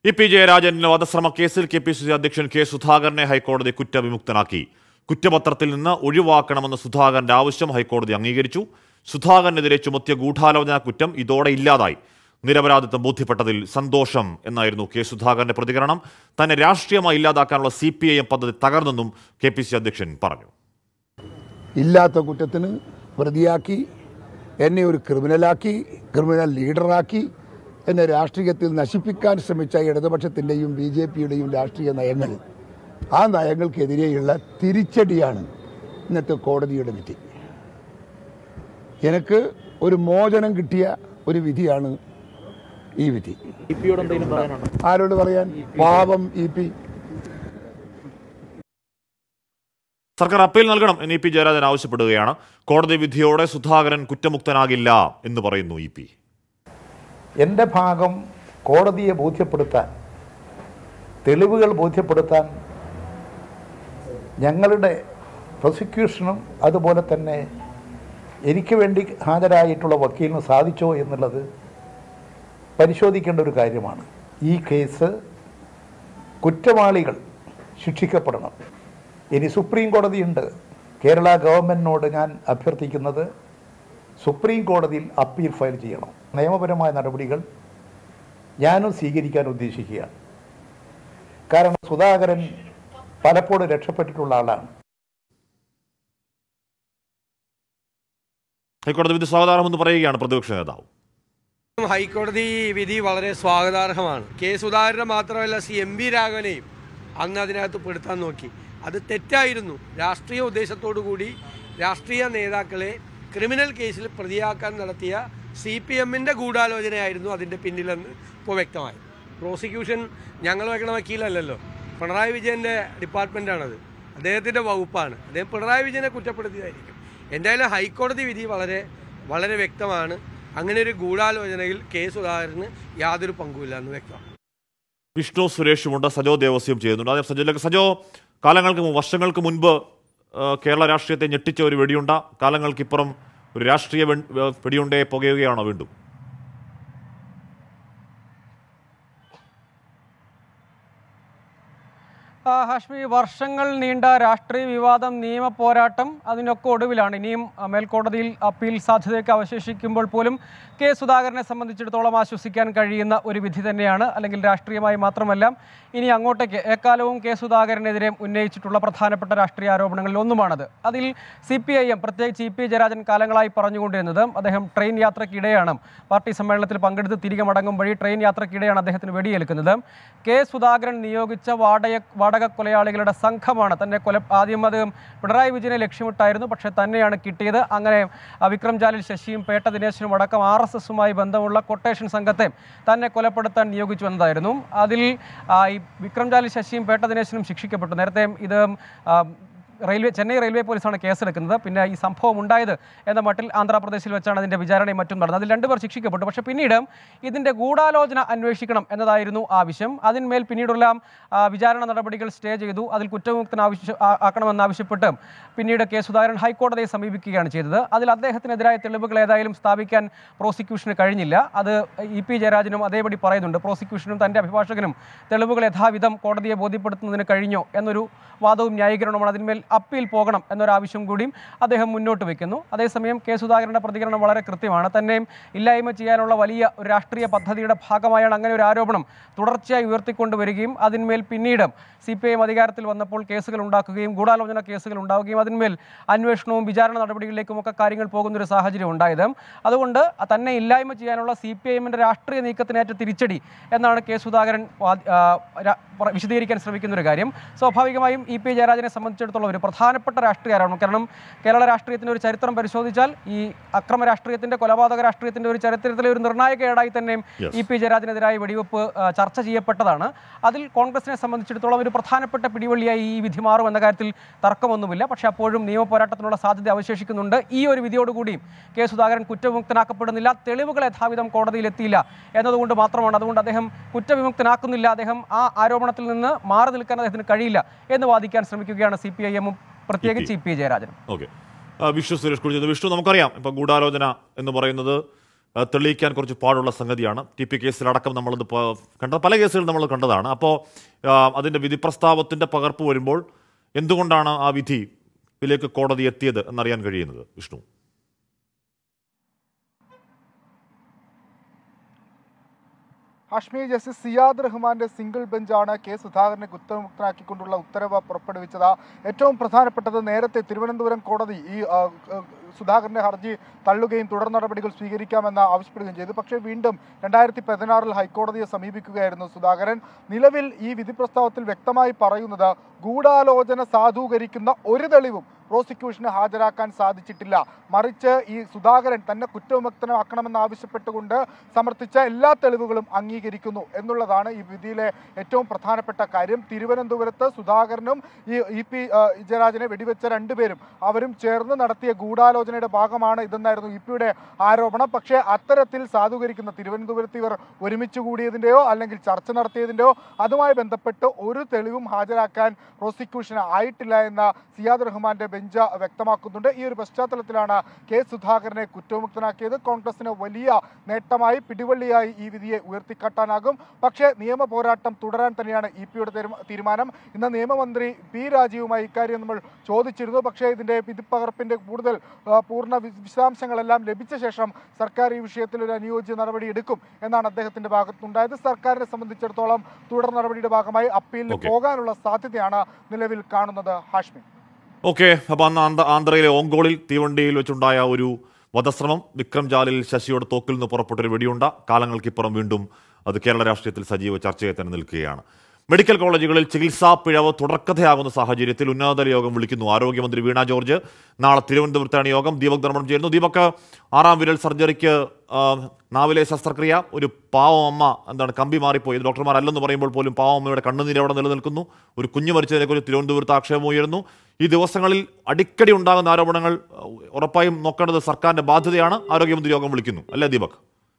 ഇ പി ജയരാജൻ വധശ്രമ കേസിൽ കെ പി സി സി അധ്യക്ഷൻ കെ സുധാകരനെ ഹൈക്കോടതി കുറ്റവിമുക്തനാക്കി കുറ്റപത്രത്തിൽ നിന്ന് ഒഴിവാക്കണമെന്ന സുധാകരന്റെ ആവശ്യം ഹൈക്കോടതി അംഗീകരിച്ചു സുധാകരനെതിരെ ചുമത്തിയ ഗൂഢാലോചന കുറ്റം ഇതോടെ ഇല്ലാതായി നിരപരാധിത്വം ബോധ്യപ്പെട്ടതിൽ സന്തോഷം എന്നായിരുന്നു കെ സുധാകരന്റെ പ്രതികരണം തന്നെ രാഷ്ട്രീയമായി ഇല്ലാതാക്കാനുള്ള സി പി ഐ എം പദ്ധതി തകർന്നെന്നും കെ പി സി അധ്യക്ഷൻ പറഞ്ഞു ഇല്ലാത്ത കുറ്റത്തിന് പ്രതിയാക്കി എന്നെ ഒരു ക്രിമിനലാക്കി ക്രിമിനൽ ലീഡറാക്കി എന്നെ രാഷ്ട്രീയത്തിൽ നശിപ്പിക്കാൻ ശ്രമിച്ച ഇടതുപക്ഷത്തിൻ്റെയും ബി ജെ പിയുടെയും രാഷ്ട്രീയ നയങ്ങൾ ആ നയങ്ങൾക്കെതിരെയുള്ള തിരിച്ചടിയാണ് ഇന്നത്തെ കോടതിയുടെ വിധി എനിക്ക് ഒരു മോചനം കിട്ടിയ ഒരു വിധിയാണ് ഈ വിധി ആരോട് പറയാൻ പാപം ഇ പി സർക്കാർ അപ്പീൽ നൽകണം എന്ന് ഇ പി ജയരാജൻ ആവശ്യപ്പെടുകയാണ് കോടതി വിധിയോടെ സുധാകരൻ കുറ്റമുക്തനാകില്ല എന്ന് പറയുന്നു ഇ പി എൻ്റെ ഭാഗം കോടതിയെ ബോധ്യപ്പെടുത്താൻ തെളിവുകൾ ബോധ്യപ്പെടുത്താൻ ഞങ്ങളുടെ പ്രോസിക്യൂഷനും അതുപോലെ തന്നെ എനിക്ക് വേണ്ടി ഹാജരായിട്ടുള്ള വക്കീലിന് സാധിച്ചോ എന്നുള്ളത് പരിശോധിക്കേണ്ട ഒരു കാര്യമാണ് ഈ കേസ് കുറ്റവാളികൾ ശിക്ഷിക്കപ്പെടണം ഇനി സുപ്രീം കോടതിയുണ്ട് കേരള ഗവൺമെൻറ്റിനോട് ഞാൻ അഭ്യർത്ഥിക്കുന്നത് സുപ്രീം കോടതിയിൽ അപ്പീൽ ഫയൽ ചെയ്യണം നിയമപരമായ നടപടികൾ ഞാനും സ്വീകരിക്കാൻ ഉദ്ദേശിക്കുകയാണ് കാരണം സുധാകരൻ പലപ്പോഴും രക്ഷപ്പെട്ടിട്ടുള്ള ആളാണ് ഹൈക്കോടതി വിധി സ്വാഗതാർഹമെന്ന് പറയുകയാണ് പ്രതിപക്ഷ നേതാവ് ഹൈക്കോടതി വിധി വളരെ സ്വാഗതാർഹമാണ് കെ സുധാകരനെ മാത്രമല്ല സി എം വി രാഘവനെയും അന്ന് അതിനകത്ത് പെടുത്താൻ നോക്കി അത് തെറ്റായിരുന്നു രാഷ്ട്രീയ ഉദ്ദേശത്തോടു കൂടി രാഷ്ട്രീയ നേതാക്കളെ ക്രിമിനൽ കേസിൽ പ്രതിയാക്കാൻ നടത്തിയ സി പി എമ്മിൻ്റെ ഗൂഢാലോചനയായിരുന്നു അതിൻ്റെ പിന്നിലെന്ന് ഇപ്പോൾ വ്യക്തമായി പ്രോസിക്യൂഷൻ ഞങ്ങൾ വയ്ക്കണ വക്കീലല്ലല്ലോ പിണറായി വിജയൻ്റെ ഡിപ്പാർട്ട്മെൻറ്റാണത് അദ്ദേഹത്തിൻ്റെ വകുപ്പാണ് അദ്ദേഹം പിണറായി വിജയനെ കുറ്റപ്പെടുത്തിയതായിരിക്കും എന്തായാലും ഹൈക്കോടതി വിധി വളരെ വളരെ വ്യക്തമാണ് അങ്ങനെ ഒരു ഗൂഢാലോചനയിൽ കെ സുധാകരന് യാതൊരു പങ്കുമില്ല എന്ന് വ്യക്തമാണ് വിഷ്ണു സുരേഷുമുണ്ട് സജോ ദേവസ്യം ചെയ്യുന്നുണ്ട് അതേ സജോയിലേക്ക് സജോ കാലങ്ങൾക്ക് മുമ്പ് വർഷങ്ങൾക്ക് മുൻപ് ആ, കേരള രാഷ്ട്രീയത്തെ ഞെട്ടിച്ച ഒരു വെടിയുണ്ട കാലങ്ങൾക്കിപ്പുറം ഒരു രാഷ്ട്രീയ വെ- വെടിയുണ്ടയെ പുകയുകയാണോ വീണ്ടും ആ, ഹാഷ്മി വർഷങ്ങൾ നീണ്ട രാഷ്ട്രീയ വിവാദം നിയമ പോരാട്ടം അതിനൊക്കെ ഒടുവിലാണ് ഇനിയും ആ, മേൽക്കോടതിയിൽ അപ്പീൽ സാധ്യതയൊക്കെ അവശേഷിക്കുമ്പോൾ പോലും കെ സുധാകരനെ സംബന്ധിച്ചിടത്തോളം ആശ്വസിക്കാൻ കഴിയുന്ന ഒരു വിധി തന്നെയാണ് അല്ലെങ്കിൽ രാഷ്ട്രീയമായി മാത്രമല്ല ഇനി അങ്ങോട്ടേക്ക് എക്കാലവും കെ സുധാകരനെതിരെ ഉന്നയിച്ചിട്ടുള്ള പ്രധാനപ്പെട്ട രാഷ്ട്രീയ ആരോപണങ്ങളിൽ ഒന്നുമാണത് അതിൽ സി പി ഐ എം പ്രത്യേകിച്ച് ഇ പി ജയരാജൻ കാലങ്ങളായി പറഞ്ഞുകൊണ്ടിരുന്നത് അദ്ദേഹം ട്രെയിൻ യാത്രക്കിടെയാണ് പാർട്ടി സമ്മേളനത്തിൽ പങ്കെടുത്ത് തിരികെ മടങ്ങും വഴി ട്രെയിൻ യാത്രക്കിടെയാണ് അദ്ദേഹത്തിന് വെടിയേൽക്കുന്നത് കെ സുധാകരൻ നിയോഗിച്ച വാടക വാടക കൊലയാളികളുടെ സംഘമാണ് തന്നെ കൊല ആദ്യം അത് പിണറായി വിജയനെ ലക്ഷ്യമിട്ടായിരുന്നു പക്ഷേ തന്നെയാണ് കിട്ടിയത് അങ്ങനെ ആ, വിക്രം ജാലിൽ ശശിയും പേട്ട ദിനേശനും അടക്കം ആർ എസ് എസുമായി ബന്ധമുള്ള കൊട്ടേഷൻ സംഘത്തെ തന്നെ കൊലപ്പെടുത്താൻ നിയോഗിച്ചു എന്നതായിരുന്നു അതിൽ ആ, ഈ വിക്രം ജാലിൽ ശശിയും പേട്ട ദിനേശനും ശിക്ഷിക്കപ്പെട്ടു നേരത്തെ ഇത് ആ, റെയിൽവേ ചെന്നൈ റെയിൽവേ പോലീസാണ് കേസെടുക്കുന്നത് പിന്നെ ഈ സംഭവം ഉണ്ടായത് എന്ന മട്ടിൽ ആന്ധ്രാപ്രദേശിൽ വെച്ചാണ് അതിൻ്റെ വിചാരണയും മറ്റും നടന്നത് അതിൽ രണ്ടുപേർ ശിക്ഷിക്കപ്പെട്ടു പക്ഷേ പിന്നീട് ഇതിൻ്റെ ഗൂഢാലോചന അന്വേഷിക്കണം എന്നതായിരുന്നു ആവശ്യം അതിന്മേൽ പിന്നീടുള്ള ആ, വിചാരണ നടപടികൾ സ്റ്റേ ചെയ്തു അതിൽ കുറ്റവിമുക്തനാവശ്യ ആ- ആക്കണമെന്നാവശ്യപ്പെട്ട് പിന്നീട് കെ സുധാകരൻ ഹൈക്കോടതിയെ സമീപിക്കുകയാണ് ചെയ്തത് അതിൽ അദ്ദേഹത്തിനെതിരായ തെളിവുകൾ ഏതായാലും സ്ഥാപിക്കാൻ പ്രോസിക്യൂഷന് കഴിഞ്ഞില്ല അത് ഇ പി ജയരാജനും അതേപടി പറയുന്നുണ്ട് പ്രോസിക്യൂഷനും തൻ്റെ അഭിഭാഷകനും തെളിവുകൾ യഥാവിധം കോടതിയെ ബോധ്യപ്പെടുത്തുന്നതിന് കഴിഞ്ഞോ എന്നൊരു വാദവും ന്യായീകരണവുമാണ് അതിന്മേൽ അപ്പീൽ പോകണം എന്നൊരാവശ്യം കൂടിയും അദ്ദേഹം മുന്നോട്ട് വയ്ക്കുന്നു അതേസമയം കെ സുധാകരൻ്റെ പ്രതികരണം വളരെ കൃത്യമാണ് തന്നെയും ഇല്ലായ്മ ചെയ്യാനുള്ള വലിയ ഒരു രാഷ്ട്രീയ പദ്ധതിയുടെ ഭാഗമായാണ് അങ്ങനെ ഒരു ആരോപണം തുടർച്ചയായി ഉയർത്തിക്കൊണ്ടുവരികയും അതിന്മേൽ പിന്നീട് സി പി ഐ എം അധികാരത്തിൽ വന്നപ്പോൾ കേസുകൾ ഉണ്ടാക്കുകയും ഗൂഢാലോചന കേസുകൾ ഉണ്ടാവുകയും അതിന്മേൽ അന്വേഷണവും വിചാരണ നടപടികളിലേക്കും ഒക്കെ കാര്യങ്ങൾ പോകുന്ന ഒരു സാഹചര്യം ഉണ്ടായത് അതുകൊണ്ട് തന്നെ ഇല്ലായ്മ ചെയ്യാനുള്ള സി പി ഐ എമ്മിൻ്റെ രാഷ്ട്രീയ നീക്കത്തിനേറ്റ തിരിച്ചടി എന്നാണ് കെ സുധാകരൻ വാദി- ആ, ര- പറ- വിശദീകരിക്കാൻ ശ്രമിക്കുന്ന ഒരു കാര്യം സ്വാഭാവികമായും ഇ പി ജയരാജനെ സംബന്ധിച്ചിടത്തോളം ഒരു പ്രധാനപ്പെട്ട രാഷ്ട്രീയ ആരോപണം കാരണം കേരള രാഷ്ട്രീയത്തിൻ്റെ ഒരു ചരിത്രം പരിശോധിച്ചാൽ ഈ അക്രമ രാഷ്ട്രീയത്തിൻ്റെ കൊലപാതക രാഷ്ട്രീയത്തിൻ്റെ ഒരു ചരിത്രത്തിലെ ഒരു നിർണായക ഏടായി തന്നെയും Yes. ഇ പി ജയരാജനെതിരായ വെടിവെപ്പ് ആ, ചർച്ച ചെയ്യപ്പെട്ടതാണ് അതിൽ കോൺഗ്രസിനെ സംബന്ധിച്ചിടത്തോളം ഒരു പ്രധാനപ്പെട്ട പിടിവള്ളിയായി ഈ വിധി മാറും എന്ന കാര്യത്തിൽ തർക്കമൊന്നുമില്ല പക്ഷേ അപ്പോഴും നിയമ പോരാട്ടത്തിനുള്ള സാധ്യത അവശേഷിക്കുന്നുണ്ട് ഈ ഒരു വിധിയോടുകൂടി കെ സുധാകരൻ കുറ്റവിമുക്തനാക്കപ്പെടുന്നില്ല തെളിവുകൾ യഥാവിധം കോടതിയിൽ എത്തിയില്ല എന്നതുകൊണ്ട് മാത്രമാണ് അതുകൊണ്ട് അദ്ദേഹം കുറ്റവിമുക്തനാക്കുന്നില്ല അദ്ദേഹം ആ ആരോപണത്തിൽ നിന്ന് മാറി നിൽക്കാൻ അദ്ദേഹത്തിന് കഴിയില്ല എന്ന് വാദിക്കാൻ ശ്രമിക്കുകയാണ് സി പി ഐ എമ്മും പ്രത്യേകിച്ച് ഇ പി ജയരാജനും ഓക്കെ വിഷ്ണു സുരേഷ് കുറിച്ചത് വിഷ്ണു നമുക്കറിയാം ഇപ്പം ഗൂഢാലോചന എന്ന് പറയുന്നത് ആ, തെളിയിക്കാൻ കുറച്ച് പാടുള്ള സംഗതിയാണ് ടി പി കേസിലടക്കം നമ്മളത് പ- കണ്ട പല കേസുകളും നമ്മൾ കണ്ടതാണ് അപ്പോൾ അതിൻ്റെ വിധി പ്രസ്താവത്തിൻ്റെ പകർപ്പ് വരുമ്പോൾ എന്തുകൊണ്ടാണ് ആ വിധി ഇതിലേക്ക് കോടതി എത്തിയത് എന്നറിയാൻ കഴിയുന്നത് വിഷ്ണു ഹാഷ്മി ജസ്റ്റിസ് സിയാദ് റഹ്മാന്റെ സിംഗിൾ ബെഞ്ചാണ് കെ സുധാകരനെ കുറ്റമുക്തനാക്കിക്കൊണ്ടുള്ള ഉത്തരവ് പുറപ്പെടുവിച്ചത് ഏറ്റവും പ്രധാനപ്പെട്ടത് നേരത്തെ തിരുവനന്തപുരം കോടതി ഈ ആ, ആ, സുധാകരന്റെ ഹർജി തള്ളുകയും തുടർ നടപടികൾ സ്വീകരിക്കാമെന്ന് ആവശ്യപ്പെടുകയും ചെയ്തു പക്ഷേ വീണ്ടും രണ്ടായിരത്തി പതിനാറിൽ ഹൈക്കോടതിയെ സമീപിക്കുകയായിരുന്നു സുധാകരൻ നിലവിൽ ഈ വിധി പ്രസ്താവത്തിൽ വ്യക്തമായി പറയുന്നത് ഗൂഢാലോചന സാധൂകരിക്കുന്ന ഒരു തെളിവും പ്രോസിക്യൂഷന് ഹാജരാക്കാൻ സാധിച്ചിട്ടില്ല മറിച്ച് ഈ സുധാകരൻ തന്നെ കുറ്റവിമുക്തനാക്കണമെന്ന് ആവശ്യപ്പെട്ടുകൊണ്ട് സമർപ്പിച്ച എല്ലാ തെളിവുകളും അംഗീകരിക്കുന്നു എന്നുള്ളതാണ് ഈ വിധിയിലെ ഏറ്റവും പ്രധാനപ്പെട്ട കാര്യം തിരുവനന്തപുരത്ത് സുധാകരനും ഈ ഇ പി ആ, ജയരാജനെ വെടിവെച്ച രണ്ടുപേരും അവരും ചേർന്ന് നടത്തിയ ഗൂഢാലോചനയുടെ ഭാഗമാണ് ഇതെന്നായിരുന്നു ഇ പിയുടെ ആരോപണം പക്ഷേ അത്തരത്തിൽ സാധൂകരിക്കുന്ന തിരുവനന്തപുരത്ത് ഇവർ ഒരുമിച്ച് കൂടിയതിൻ്റെയോ അല്ലെങ്കിൽ ചർച്ച നടത്തിയതിൻ്റെയോ അതുമായി ബന്ധപ്പെട്ട് ഒരു തെളിവും ഹാജരാക്കാൻ പ്രോസിക്യൂഷന് ആയിട്ടില്ല എന്ന സിയാദ് റഹ്മാന്റെ ബെഞ്ച് വ്യക്തമാക്കുന്നുണ്ട് ഈ ഒരു പശ്ചാത്തലത്തിലാണ് കെ സുധാകരനെ കുറ്റവിമുക്തനാക്കിയത് കോൺഗ്രസിന് വലിയ നേട്ടമായി പിടിവള്ളിയായി ഈ വിധിയെ ഉയർത്തിക്കാട്ടാനാകും പക്ഷേ നിയമ പോരാട്ടം തുടരാൻ തന്നെയാണ് ഇ പിയുടെ തീരുമാനം ഇന്ന് നിയമമന്ത്രി പി രാജീവുമായി ഇക്കാര്യം നമ്മൾ ചോദിച്ചിരുന്നു പക്ഷേ ഇതിന്റെ വിധിപ്പകർപ്പിന്റെ കൂടുതൽ ആ, പൂർണ്ണ വി- വിശദാംശങ്ങളെല്ലാം ലഭിച്ച ശേഷം സർക്കാർ ഈ വിഷയത്തിൽ ഒരു അനുയോജ്യ നടപടി എടുക്കും എന്നാണ് അദ്ദേഹത്തിന്റെ ഭാഗത്തുണ്ടായത് സർക്കാരിനെ സംബന്ധിച്ചിടത്തോളം തുടർ നടപടിയുടെ ഭാഗമായി അപ്പീലിന് Okay. പോകാനുള്ള സാധ്യതയാണ് നിലവിൽ കാണുന്നത് ഹാഷ്മി ഓക്കെ അപ്പോൾ അന്ന് ആന്ധ്ര ആന്ധ്രയിലെ ഓങ്കോളിൽ തീവണ്ടിയിൽ വെച്ചുണ്ടായ ഒരു വധശ്രമം വിക്രം ജാലിൽ ശശിയുടെ തോക്കിൽ നിന്ന് പുറപ്പെട്ടൊരു വെടിയുണ്ട കാലങ്ങൾക്കിപ്പുറം വീണ്ടും അത് കേരള രാഷ്ട്രീയത്തിൽ സജീവ ചർച്ചയായി തന്നെ നിൽക്കുകയാണ് മെഡിക്കൽ കോളേജുകളിൽ ചികിത്സാ പിഴവ് തുടർക്കഥയാകുന്ന സാഹചര്യത്തിൽ ഉന്നതതല യോഗം വിളിക്കുന്നു ആരോഗ്യമന്ത്രി വീണ ജോർജ് നാളെ തിരുവനന്തപുരത്താണ് യോഗം ദീപക് ധർമ്മം ചേരുന്നു ദീപക് ആറാം വിരൽ സർജറിക്ക് ആ, നാവിലെ ശസ്ത്രക്രിയ ഒരു പാവം അമ്മ എന്താണ് കമ്പി മാറിപ്പോയി ഇത് ഡോക്ടർമാരല്ലെന്ന് പറയുമ്പോൾ പോലും പാവം അമ്മയുടെ കണ്ണുനീര് അവിടെ നിലനിൽക്കുന്നു ഒരു കുഞ്ഞു മരിച്ചതിനെക്കുറിച്ച് തിരുവനന്തപുരത്ത് ആക്ഷേപം ഉയരുന്നു ഈ ദിവസങ്ങളിൽ അടിക്കടി ഉണ്ടാകുന്ന ആരോപണങ്ങൾ ആ, ഉറപ്പായും നോക്കേണ്ടത് സർക്കാരിന്റെ ബാധ്യതയാണ് ആരോഗ്യമന്ത്രി യോഗം വിളിക്കുന്നു അല്ലേ ദീപക്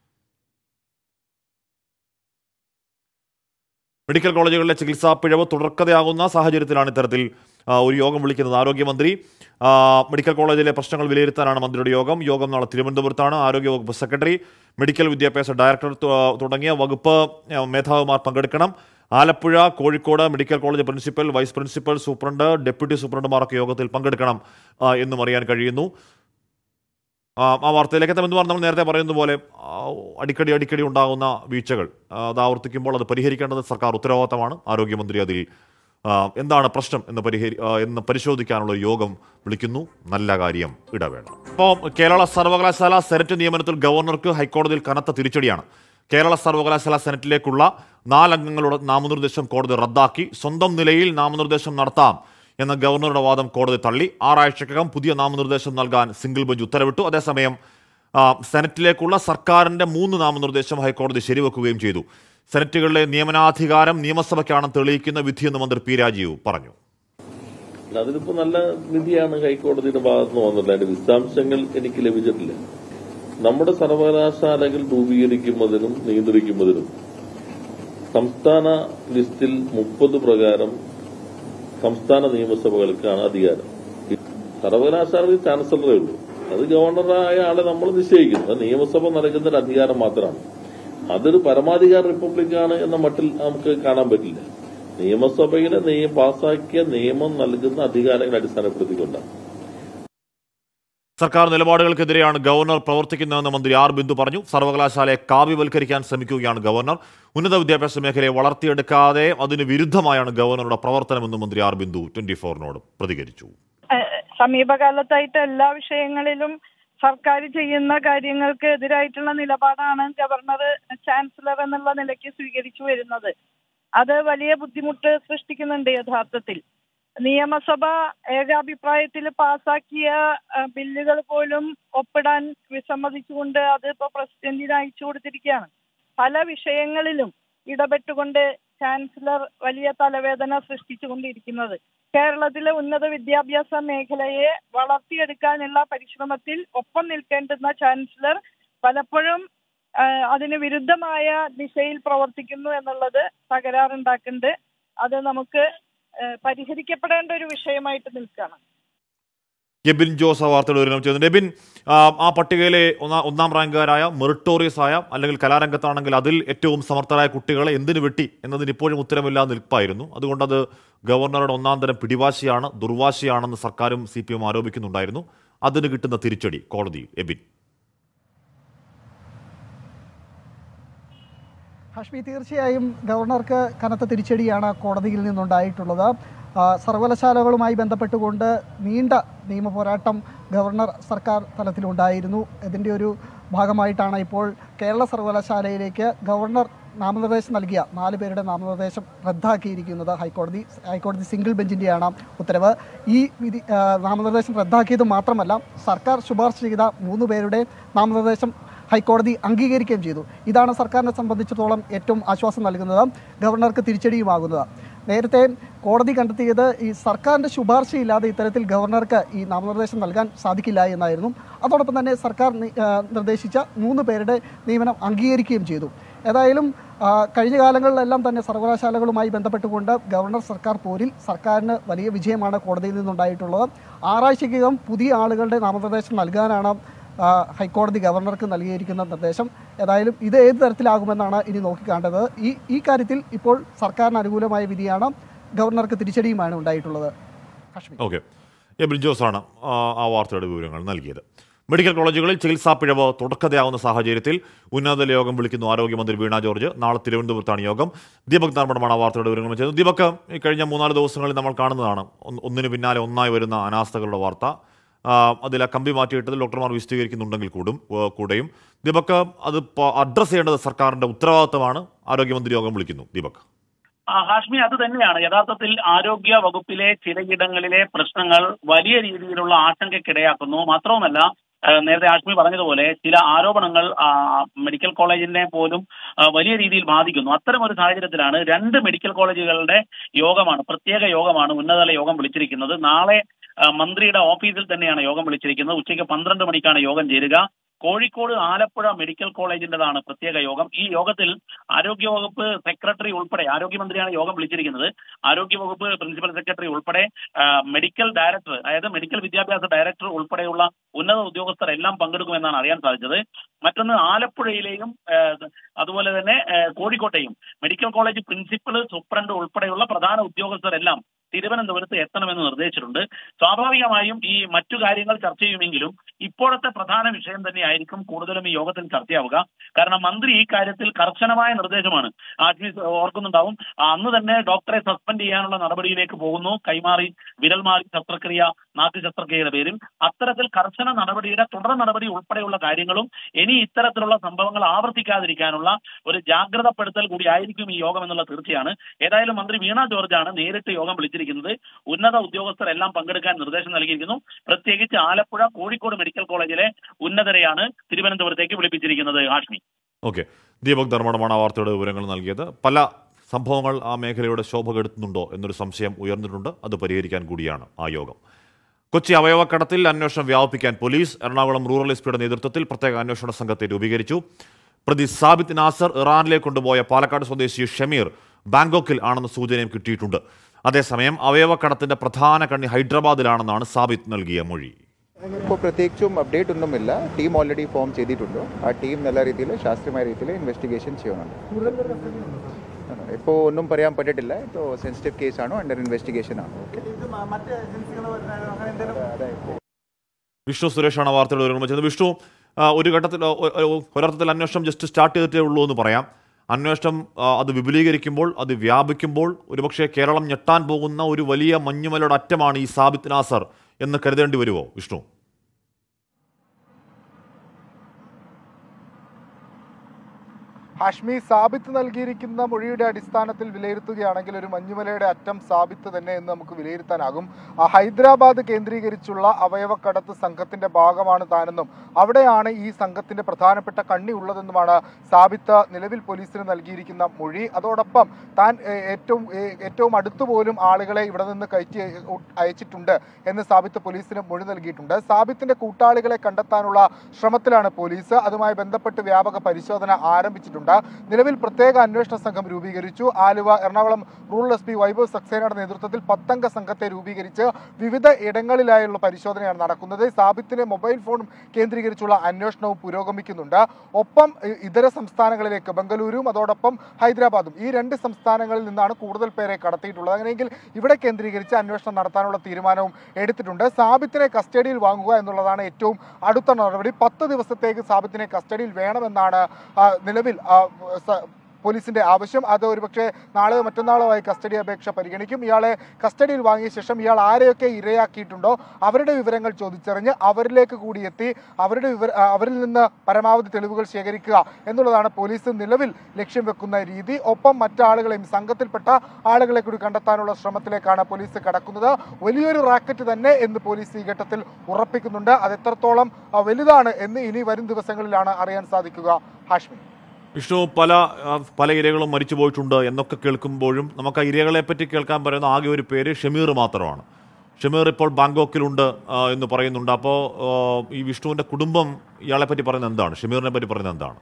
മെഡിക്കൽ കോളേജുകളിലെ ചികിത്സാ പിഴവ് തുടർക്കഥയാകുന്ന സാഹചര്യത്തിലാണ് ഇത്തരത്തിൽ ആ, ഒരു യോഗം വിളിക്കുന്നത് ആരോഗ്യമന്ത്രി ആ, മെഡിക്കൽ കോളേജിലെ പ്രശ്നങ്ങൾ വിലയിരുത്താനാണ് മന്ത്രിയുടെ യോഗം യോഗം നാളെ തിരുവനന്തപുരത്താണ് ആരോഗ്യവകുപ്പ് സെക്രട്ടറി മെഡിക്കൽ വിദ്യാഭ്യാസ ഡയറക്ടർ തു- തുടങ്ങിയ വകുപ്പ് ആ, മേധാവിമാർ പങ്കെടുക്കണം Alappuzha Kozhikode medical college principal vice principal superintendent deputy സൂപ്രണ്ടുമാരൊക്കെ യോഗത്തിൽ പങ്കെടുക്കണം ആ, എന്നും അറിയാൻ കഴിയുന്നു ആ ആ വാർത്തയിലേക്ക് എത്തുമെന്ന് പറഞ്ഞ് നമ്മൾ നേരത്തെ പറയുന്നത് പോലെ ആ, അടിക്കടി അടിക്കടി ഉണ്ടാകുന്ന വീഴ്ചകൾ ആ, അത് ആവർത്തിക്കുമ്പോൾ അത് പരിഹരിക്കേണ്ടത് സർക്കാർ ഉത്തരവാദിത്തമാണ് ആരോഗ്യമന്ത്രി അതിൽ ആ, എന്താണ് പ്രശ്നം എന്ന് പരിഹരി ആ, എന്ന് പരിശോധിക്കാനുള്ള ഒരു യോഗം വിളിക്കുന്നു നല്ല കാര്യം ഇടവേള ഇപ്പോൾ കേരള സർവകലാശാല സെനറ്റ് നിയമനത്തിൽ ഗവർണർക്ക് ഹൈക്കോടതിയിൽ കനത്ത തിരിച്ചടിയാണ് കേരള സർവകലാശാല സെനറ്റിലേക്കുള്ള നാലംഗങ്ങളുടെ നാമനിർദ്ദേശം കോടതി റദ്ദാക്കി സ്വന്തം നിലയിൽ നാമനിർദ്ദേശം നടത്താം എന്ന ഗവർണറുടെ വാദം കോടതി തള്ളി ആറാഴ്ചക്കകം പുതിയ നാമനിർദ്ദേശം നൽകാൻ സിംഗിൾ ബെഞ്ച് ഉത്തരവിട്ടു അതേസമയം ആ, സെനറ്റിലേക്കുള്ള സർക്കാരിന്റെ മൂന്ന് നാമനിർദ്ദേശം ഹൈക്കോടതി ശരിവെക്കുകയും ചെയ്തു സെനറ്റുകളിലെ നിയമനാധികാരം നിയമസഭയ്ക്കാണെന്ന് തെളിയിക്കുന്ന വിധിയെന്ന് മന്ത്രി പി രാജീവ് പറഞ്ഞു അല്ല, അതിലിപ്പോ നല്ല വിധിയാണ് ഹൈക്കോടതിയുടെ ഭാഗത്ത് നിന്ന് വന്നിട്ടുള്ളത് അതിന്റെ വിശദാംശങ്ങൾ എനിക്ക് ലഭിച്ചിട്ടില്ല നമ്മുടെ സർവകലാശാലകൾ രൂപീകരിക്കുന്നതിനും നിയന്ത്രിക്കുന്നതിനും സംസ്ഥാന ലിസ്റ്റിൽ മുപ്പത് പ്രകാരം സംസ്ഥാന നിയമസഭകൾക്കാണ് അധികാരം സർവകലാശാലയിൽ ചാൻസലറേ ഉള്ളൂ അത് ഗവർണറായ ആളെ നമ്മൾ നിശ്ചയിക്കുന്നു അത് നിയമസഭ നൽകുന്ന ഒരു അധികാരം മാത്രമാണ് അതൊരു പരമാധികാര റിപ്പബ്ലിക്കാണ് എന്ന മട്ടിൽ നമുക്ക് കാണാൻ പറ്റില്ല നിയമസഭയിലെ നിയമം പാസാക്കിയ നിയമം നൽകുന്ന അധികാരങ്ങൾ അടിസ്ഥാനപ്പെടുത്തിക്കൊണ്ടാണ് സർക്കാർ നിലപാടുകൾക്കെതിരെയാണ് ഗവർണർ പ്രവർത്തിക്കുന്നതെന്ന് മന്ത്രി ആർ ബിന്ദു പറഞ്ഞു സർവകലാശാലയെ കാവ്യവൽക്കരിക്കാൻ ശ്രമിക്കുകയാണ് ഗവർണർ ഉന്നത വിദ്യാഭ്യാസ മേഖലയെ വളർത്തിയെടുക്കാതെ അതിന് വിരുദ്ധമായാണ് ഗവർണറുടെ പ്രവർത്തനമെന്നും മന്ത്രി ആർ ബിന്ദു ട്വന്റി ഫോറിനോട് പ്രതികരിച്ചു ഏഹ് സമീപകാലത്തായിട്ട് എല്ലാ വിഷയങ്ങളിലും സർക്കാർ ചെയ്യുന്ന കാര്യങ്ങൾക്ക് എതിരായിട്ടുള്ള നിലപാടാണ് ഗവർണർ ചാൻസലർ എന്നുള്ള നിലയ്ക്ക് സ്വീകരിച്ചു വരുന്നത് അത് വലിയ ബുദ്ധിമുട്ട് സൃഷ്ടിക്കുന്നുണ്ട് യഥാർത്ഥത്തിൽ നിയമസഭ ഏകാഭിപ്രായത്തിൽ പാസാക്കിയ ഏഹ്, ബില്ലുകൾ പോലും ഒപ്പിടാൻ വിസമ്മതിച്ചുകൊണ്ട് അത് ഇപ്പോൾ പ്രസിഡന്റിന് അയച്ചു കൊടുത്തിരിക്കുകയാണ് പല വിഷയങ്ങളിലും ഇടപെട്ടുകൊണ്ട് ചാൻസലർ വലിയ തലവേദന സൃഷ്ടിച്ചുകൊണ്ടിരിക്കുന്നത് കേരളത്തിലെ ഉന്നത വിദ്യാഭ്യാസ മേഖലയെ വളർത്തിയെടുക്കാനുള്ള പരിശ്രമത്തിൽ ഒപ്പം നിൽക്കേണ്ടുന്ന ചാൻസലർ പലപ്പോഴും ആ, അതിന് വിരുദ്ധമായ ദിശയിൽ പ്രവർത്തിക്കുന്നു എന്നുള്ളത് തകരാറുണ്ടാക്കുന്നുണ്ട് അത് നമുക്ക് ആ, പരിഹരിക്കപ്പെടേണ്ട ഒരു വിഷയമായിട്ട് നിൽക്കുകയാണ് എബിൻ ജോസ് ആ വാർത്തയുടെ വിവരണം ചെയ്യുന്നുണ്ട് എബിൻ ആ, ആ പട്ടികയിലെ ഒന്നാ ഒന്നാം റാങ്കുകാരായ മെറിട്ടോറിയസ് ആയ അല്ലെങ്കിൽ കലാരംഗത്താണെങ്കിൽ അതിൽ ഏറ്റവും സമർത്ഥരായ കുട്ടികളെ എന്തിനു വെട്ടി എന്നതിന് ഇപ്പോഴും ഉത്തരമില്ലാതെ നിൽപ്പായിരുന്നു അതുകൊണ്ടത് ഗവർണറുടെ ഒന്നാം തരം പിടിവാശിയാണ് ദുർവാശിയാണെന്ന് സർക്കാരും സി പി എം ആരോപിക്കുന്നുണ്ടായിരുന്നു അതിന് കിട്ടുന്ന തിരിച്ചടി കോടതിയിൽ എബിൻ ഹാഷ്മി തീർച്ചയായും ഗവർണർക്ക് കനത്ത തിരിച്ചടിയാണ് കോടതിയിൽ നിന്നുണ്ടായിട്ടുള്ളത് ആ, സർവകലാശാലകളുമായി ബന്ധപ്പെട്ടുകൊണ്ട് നീണ്ട നിയമ പോരാട്ടം ഗവർണർ സർക്കാർ തലത്തിലുണ്ടായിരുന്നു ഇതിൻ്റെ ഒരു ഭാഗമായിട്ടാണ് ഇപ്പോൾ കേരള സർവകലാശാലയിലേക്ക് ഗവർണർ നാമനിർദ്ദേശം നൽകിയ നാല് പേരുടെ നാമനിർദ്ദേശം റദ്ദാക്കിയിരിക്കുന്നത് ഹൈക്കോടതി ഹൈക്കോടതി സിംഗിൾ ബെഞ്ചിൻ്റെയാണ് ഉത്തരവ് ഈ വിധി ആ, നാമനിർദ്ദേശം റദ്ദാക്കിയത് മാത്രമല്ല സർക്കാർ ശുപാർശ ചെയ്ത മൂന്ന് പേരുടെ നാമനിർദ്ദേശം ഹൈക്കോടതി അംഗീകരിക്കുകയും ചെയ്തു ഇതാണ് സർക്കാരിനെ സംബന്ധിച്ചിടത്തോളം ഏറ്റവും ആശ്വാസം നൽകുന്നത് ഗവർണർക്ക് തിരിച്ചടിയുമാകുന്നത് നേരത്തെ കോടതി കണ്ടെത്തിയത് ഈ സർക്കാരിൻ്റെ ശുപാർശയില്ലാതെ ഇത്തരത്തിൽ ഗവർണർക്ക് ഈ നാമനിർദ്ദേശം നൽകാൻ സാധിക്കില്ല എന്നായിരുന്നു അതോടൊപ്പം തന്നെ സർക്കാർ നി- ആ, നിർദ്ദേശിച്ച മൂന്ന് പേരുടെ നിയമനം അംഗീകരിക്കുകയും ചെയ്തു ഏതായാലും ആ, കഴിഞ്ഞ കാലങ്ങളിലെല്ലാം തന്നെ സർവകലാശാലകളുമായി ബന്ധപ്പെട്ടുകൊണ്ട് ഗവർണർ സർക്കാർ പോരിൽ സർക്കാരിന് വലിയ വിജയമാണ് കോടതിയിൽ നിന്നുണ്ടായിട്ടുള്ളത് ആറാഴ്ചയ്ക്കകം പുതിയ ആളുകളുടെ നാമനിർദ്ദേശം നൽകാനാണ് ആ, ഹൈക്കോടതി ഗവർണർക്ക് നൽകിയിരിക്കുന്ന നിർദ്ദേശം ഏതായാലും ഇത് ഏത് തരത്തിലാകുമെന്നാണ് ഇനി നോക്കിക്കാണ്ടത് ഈ ഈ കാര്യത്തിൽ ഇപ്പോൾ സർക്കാരിന് അനുകൂലമായ വിധിയാണ് ഗവർണർക്ക് തിരിച്ചടിയുമാണ് ഉണ്ടായിട്ടുള്ളത് ഓക്കെ എബിൻ ജോസാണ് ആ, ആ വാർത്തയുടെ വിവരങ്ങൾ നൽകിയത് മെഡിക്കൽ കോളേജുകളിൽ ചികിത്സാ പിഴവ് തുടക്കതയാവുന്ന സാഹചര്യത്തിൽ ഉന്നതതല യോഗം വിളിക്കുന്നു ആരോഗ്യമന്ത്രി വീണ ജോർജ് നാളെ തിരുവനന്തപുരത്താണ് യോഗം ദീപക് നർമ്മണമാണ് ആ വാർത്തയുടെ വിവരങ്ങൾ ചെയ്യുന്നത് ദീപക് ഈ കഴിഞ്ഞ മൂന്നാല് ദിവസങ്ങളിൽ നമ്മൾ കാണുന്നതാണ് ഒന്ന് ഒന്നിന് പിന്നാലെ ഒന്നായി വരുന്ന അനാസ്ഥകളുടെ വാർത്ത ആ, അതിൽ ആ കമ്പി മാറ്റിയിട്ടത് ഡോക്ടർമാർ വിശദീകരിക്കുന്നുണ്ടെങ്കിൽ കൂടും ഏ, കൂടെയും ദീപക് അത് അഡ്രസ് ചെയ്യേണ്ടത് സർക്കാരിന്റെ ഉത്തരവാദിത്തമാണ് ആരോഗ്യമന്ത്രി യോഗം വിളിക്കുന്നു ദീപക് ആ, ഹാഷ്മി അത് തന്നെയാണ് യഥാർത്ഥത്തിൽ ആരോഗ്യ വകുപ്പിലെ ചിലയിടങ്ങളിലെ പ്രശ്നങ്ങൾ വലിയ രീതിയിലുള്ള ആശങ്കയ്ക്കിടയാക്കുന്നു മാത്രവുമല്ല ആ, നേരത്തെ ഹാഷ്മി പറഞ്ഞതുപോലെ ചില ആരോപണങ്ങൾ ആ, മെഡിക്കൽ കോളേജിനെ പോലും ആ, വലിയ രീതിയിൽ ബാധിക്കുന്നു അത്തരം ഒരു സാഹചര്യത്തിലാണ് രണ്ട് മെഡിക്കൽ കോളേജുകളുടെ യോഗമാണ് പ്രത്യേക യോഗമാണ് ഉന്നതതല യോഗം വിളിച്ചിരിക്കുന്നത് നാളെ ആ, മന്ത്രിയുടെ ഓഫീസിൽ തന്നെയാണ് യോഗം വിളിച്ചിരിക്കുന്നത് ഉച്ചയ്ക്ക് പന്ത്രണ്ട് മണിക്കാണ് യോഗം ചേരുക കോഴിക്കോട് ആലപ്പുഴ മെഡിക്കൽ കോളേജിന്റേതാണ് പ്രത്യേക യോഗം ഈ യോഗത്തിൽ ആരോഗ്യവകുപ്പ് സെക്രട്ടറി ഉൾപ്പെടെ ആരോഗ്യമന്ത്രിയാണ് യോഗം വിളിച്ചിരിക്കുന്നത് ആരോഗ്യവകുപ്പ് പ്രിൻസിപ്പൽ സെക്രട്ടറി ഉൾപ്പെടെ ആ, മെഡിക്കൽ ഡയറക്ടർ അതായത് മെഡിക്കൽ വിദ്യാഭ്യാസ ഡയറക്ടർ ഉൾപ്പെടെയുള്ള ഉന്നത ഉദ്യോഗസ്ഥർ എല്ലാം പങ്കെടുക്കുമെന്നാണ് അറിയാൻ സാധിച്ചത് മറ്റൊന്ന് ആലപ്പുഴയിലെയും ആ, അതുപോലെ തന്നെ ആ, കോഴിക്കോട്ടെയും മെഡിക്കൽ കോളേജ് പ്രിൻസിപ്പൽ സൂപ്രണ്ട് ഉൾപ്പെടെയുള്ള പ്രധാന ഉദ്യോഗസ്ഥരെല്ലാം തിരുവനന്തപുരത്ത് എത്തണമെന്ന് നിർദ്ദേശിച്ചിട്ടുണ്ട് സ്വാഭാവികമായും ഈ മറ്റു കാര്യങ്ങൾ ചർച്ച ചെയ്യുമെങ്കിലും ഇപ്പോഴത്തെ പ്രധാന വിഷയം തന്നെയായിരിക്കും കൂടുതലും ഈ യോഗത്തിൽ ചർച്ചയാവുക കാരണം മന്ത്രി ഈ കാര്യത്തിൽ കർശനമായ നിർദ്ദേശമാണ് ആജ്മി ഓർക്കുന്നുണ്ടാവും ആ, അന്ന് തന്നെ ഡോക്ടറെ സസ്പെൻഡ് ചെയ്യാനുള്ള നടപടിയിലേക്ക് പോകുന്നു കൈമാറി വിരൽ മാറി ശസ്ത്രക്രിയ നാക്ക് ശസ്ത്രക്രിയയുടെ പേരിൽ അത്തരത്തിൽ കർശന നടപടിയുടെ തുടർ നടപടി ഉൾപ്പെടെയുള്ള കാര്യങ്ങളും ഇനി ഇത്തരത്തിലുള്ള സംഭവങ്ങൾ ആവർത്തിക്കാതിരിക്കാനുള്ള ഒരു ജാഗ്രതപ്പെടുത്തൽ കൂടി ആയിരിക്കും ഈ യോഗം എന്നുള്ള തീർച്ചയാണ് ഏതായാലും മന്ത്രി വീണ ജോർജാണ് നേരിട്ട് യോഗം വിളിച്ചിരിക്കുന്നത് ഉന്നത ഉദ്യോഗസ്ഥരെല്ലാം പങ്കെടുക്കാൻ നിർദ്ദേശം നൽകിയിരിക്കുന്നു പ്രത്യേകിച്ച് ആലപ്പുഴ കോഴിക്കോട് മെഡിക്കൽ കോളേജിലെ ഉന്നതരെയാണ് തിരുവനന്തപുരത്തേക്ക് വിളിപ്പിച്ചിരിക്കുന്നത് ഹാഷ്മി ഓക്കെ ദീപക് ധർമ്മടമാണ് ആ വാർത്തയുടെ വിവരങ്ങൾ നൽകിയത് പല സംഭവങ്ങൾ ആ മേഖലയുടെ ശോഭ കെടുത്തുന്നുണ്ടോ എന്നൊരു സംശയം ഉയർന്നിട്ടുണ്ട് അത് പരിഹരിക്കാൻ കൂടിയാണ് ആ യോഗം കൊച്ചി അവയവക്കടത്തിൽ അന്വേഷണം വ്യാപിപ്പിക്കാൻ പോലീസ് എറണാകുളം റൂറൽ എസ് പിയുടെ നേതൃത്വത്തിൽ പ്രത്യേക അന്വേഷണ സംഘത്തെ രൂപീകരിച്ചു പ്രതി സാബിത്ത് നാസർ ഇറാനിലേക്ക് കൊണ്ടുപോയ പാലക്കാട് സ്വദേശി ഷമീർ ബാങ്കോക്കിൽ ആണെന്ന സൂചനയും കിട്ടിയിട്ടുണ്ട് അതേസമയം അവയവക്കടത്തിന്റെ പ്രധാന കണ്ണി ഹൈദരാബാദിലാണെന്നാണ് സാബിത്ത് നൽകിയ മൊഴി ഇപ്പോൾ പ്രത്യേകിച്ചും അപ്ഡേറ്റ് ഒന്നുമില്ല ടീം ഓൾറെഡി ഫോം ചെയ്തിട്ടുണ്ട് ആ ടീം നല്ല രീതിയിൽ ശാസ്ത്രീയമായ രീതിയിൽ ഇൻവെസ്റ്റിഗേഷൻ ചെയ്യുന്നുണ്ട് ഇപ്പോൾ ഒന്നും പറയാൻ പറ്റിയിട്ടില്ല ഇപ്പോൾ സെൻസിറ്റീവ് കേസാണോ അണ്ടർ ഇൻവെസ്റ്റിഗേഷൻ ആണ് ഓക്കെ വിഷ്ണു സുരേഷാണ് ആ വാർത്തയുടെ വിവരങ്ങൾ ചെയ്യുന്നത് വിഷ്ണു ആ, ഒരു ഘട്ടത്തിൽ ഒ- ഒ- ഒരർത്ഥത്തിൽ അന്വേഷണം ജസ്റ്റ് സ്റ്റാർട്ട് ചെയ്തിട്ടേ ഉള്ളൂ എന്ന് പറയാം അന്വേഷണം ആ, അത് വിപുലീകരിക്കുമ്പോൾ അത് വ്യാപിക്കുമ്പോൾ ഒരുപക്ഷെ കേരളം ഞെട്ടാൻ പോകുന്ന ഒരു വലിയ മഞ്ഞുമലയുടെ അറ്റമാണ് ഈ സാബിത്ത് നാസർ എന്ന് കരുതേണ്ടി വരുമോ വിഷ്ണു ഹാഷ്മി സാബിത്ത് നൽകിയിരിക്കുന്ന മൊഴിയുടെ അടിസ്ഥാനത്തിൽ വിലയിരുത്തുകയാണെങ്കിൽ ഒരു മഞ്ഞുമലയുടെ അറ്റം സാബിത്ത് തന്നെ എന്ന് നമുക്ക് വിലയിരുത്താനാകും ആ ഹൈദരാബാദ് കേന്ദ്രീകരിച്ചുള്ള അവയവക്കടത്ത് സംഘത്തിന്റെ ഭാഗമാണ് താനെന്നും അവിടെയാണ് ഈ സംഘത്തിന്റെ പ്രധാനപ്പെട്ട കണ്ണി ഉള്ളതെന്നുമാണ് സാബിത്ത് നിലവിൽ പോലീസിന് നൽകിയിരിക്കുന്ന മൊഴി അതോടൊപ്പം താൻ ഏ, ഏറ്റവും ഏ, ഏറ്റവും അടുത്തു പോലും ആളുകളെ ഇവിടെ നിന്ന് കയറ്റി അയ- അയച്ചിട്ടുണ്ട് എന്ന് സാബിത്ത് പോലീസിന് മൊഴി നൽകിയിട്ടുണ്ട് സാബിത്തിന്റെ കൂട്ടാളികളെ കണ്ടെത്താനുള്ള ശ്രമത്തിലാണ് പോലീസ് അതുമായി ബന്ധപ്പെട്ട് വ്യാപക പരിശോധന ആരംഭിച്ചിട്ടുണ്ട് നടക്കുന്നുണ്ട് നിലവിൽ പ്രത്യേക അന്വേഷണ സംഘം രൂപീകരിച്ചു Aluva Ernakulam rural S P Vaibhav സക്സേനയുടെ നേതൃത്വത്തിൽ പത്തംഗ സംഘത്തെ രൂപീകരിച്ച് വിവിധ ഇടങ്ങളിലായുള്ള പരിശോധനയാണ് നടക്കുന്നത് സാബിത്തിന്റെ മൊബൈൽ ഫോണും കേന്ദ്രീകരിച്ചുള്ള അന്വേഷണവും പുരോഗമിക്കുന്നുണ്ട് ഒപ്പം ഇ- ഇതര സംസ്ഥാനങ്ങളിലേക്ക് ബംഗളൂരുവും അതോടൊപ്പം ഹൈദരാബാദും ഈ രണ്ട് സംസ്ഥാനങ്ങളിൽ നിന്നാണ് കൂടുതൽ പേരെ കടത്തിയിട്ടുള്ളത് അങ്ങനെയെങ്കിൽ ഇവിടെ കേന്ദ്രീകരിച്ച് അന്വേഷണം നടത്താനുള്ള തീരുമാനവും എടുത്തിട്ടുണ്ട് സാബിത്തിനെ കസ്റ്റഡിയിൽ വാങ്ങുക എന്നുള്ളതാണ് ഏറ്റവും അടുത്ത നടപടി പത്ത് ദിവസത്തേക്ക് സാബിത്തിനെ കസ്റ്റഡിയിൽ വേണമെന്നാണ് ആ, നിലവിൽ ആ, സ- പോലീസിന്റെ ആവശ്യം അത് ഒരുപക്ഷെ നാളെയോ മറ്റന്നാളോ ആയി കസ്റ്റഡി അപേക്ഷ പരിഗണിക്കും ഇയാളെ കസ്റ്റഡിയിൽ വാങ്ങിയ ശേഷം ഇയാൾ ആരെയൊക്കെ ഇരയാക്കിയിട്ടുണ്ടോ അവരുടെ വിവരങ്ങൾ ചോദിച്ചറിഞ്ഞ് അവരിലേക്ക് കൂടി എത്തി അവരുടെ വിവര ആ, അവരിൽ നിന്ന് പരമാവധി തെളിവുകൾ ശേഖരിക്കുക എന്നുള്ളതാണ് പോലീസ് നിലവിൽ ലക്ഷ്യം വെക്കുന്ന രീതി ഒപ്പം മറ്റാളുകളെയും സംഘത്തിൽപ്പെട്ട ആളുകളെ കൂടി കണ്ടെത്താനുള്ള ശ്രമത്തിലേക്കാണ് പോലീസ് കടക്കുന്നത് വലിയൊരു റാക്കറ്റ് തന്നെ എന്ന് പോലീസ് ഈ ഘട്ടത്തിൽ ഉറപ്പിക്കുന്നുണ്ട് അത് എത്രത്തോളം ആ, വലുതാണ് എന്ന് ഇനി വരും ദിവസങ്ങളിലാണ് അറിയാൻ സാധിക്കുക ഹാഷ്മി വിഷ്ണു പല ആ, പല ഇരകളും മരിച്ചു പോയിട്ടുണ്ട് എന്നൊക്കെ കേൾക്കുമ്പോഴും നമുക്ക് ആ ഇരകളെ പറ്റി കേൾക്കാൻ പറയുന്ന ആകെ ഒരു പേര് ഷമീർ മാത്രമാണ് ഷമീർ ഇപ്പോൾ ബാങ്കോക്കിലുണ്ട് ആ, എന്ന് പറയുന്നുണ്ട് അപ്പോൾ ആ, ഈ വിഷ്ണുവിൻ്റെ കുടുംബം ഇയാളെ പറ്റി പറയുന്നത് എന്താണ് ഷമീറിനെ പറ്റി പറയുന്നത് എന്താണ്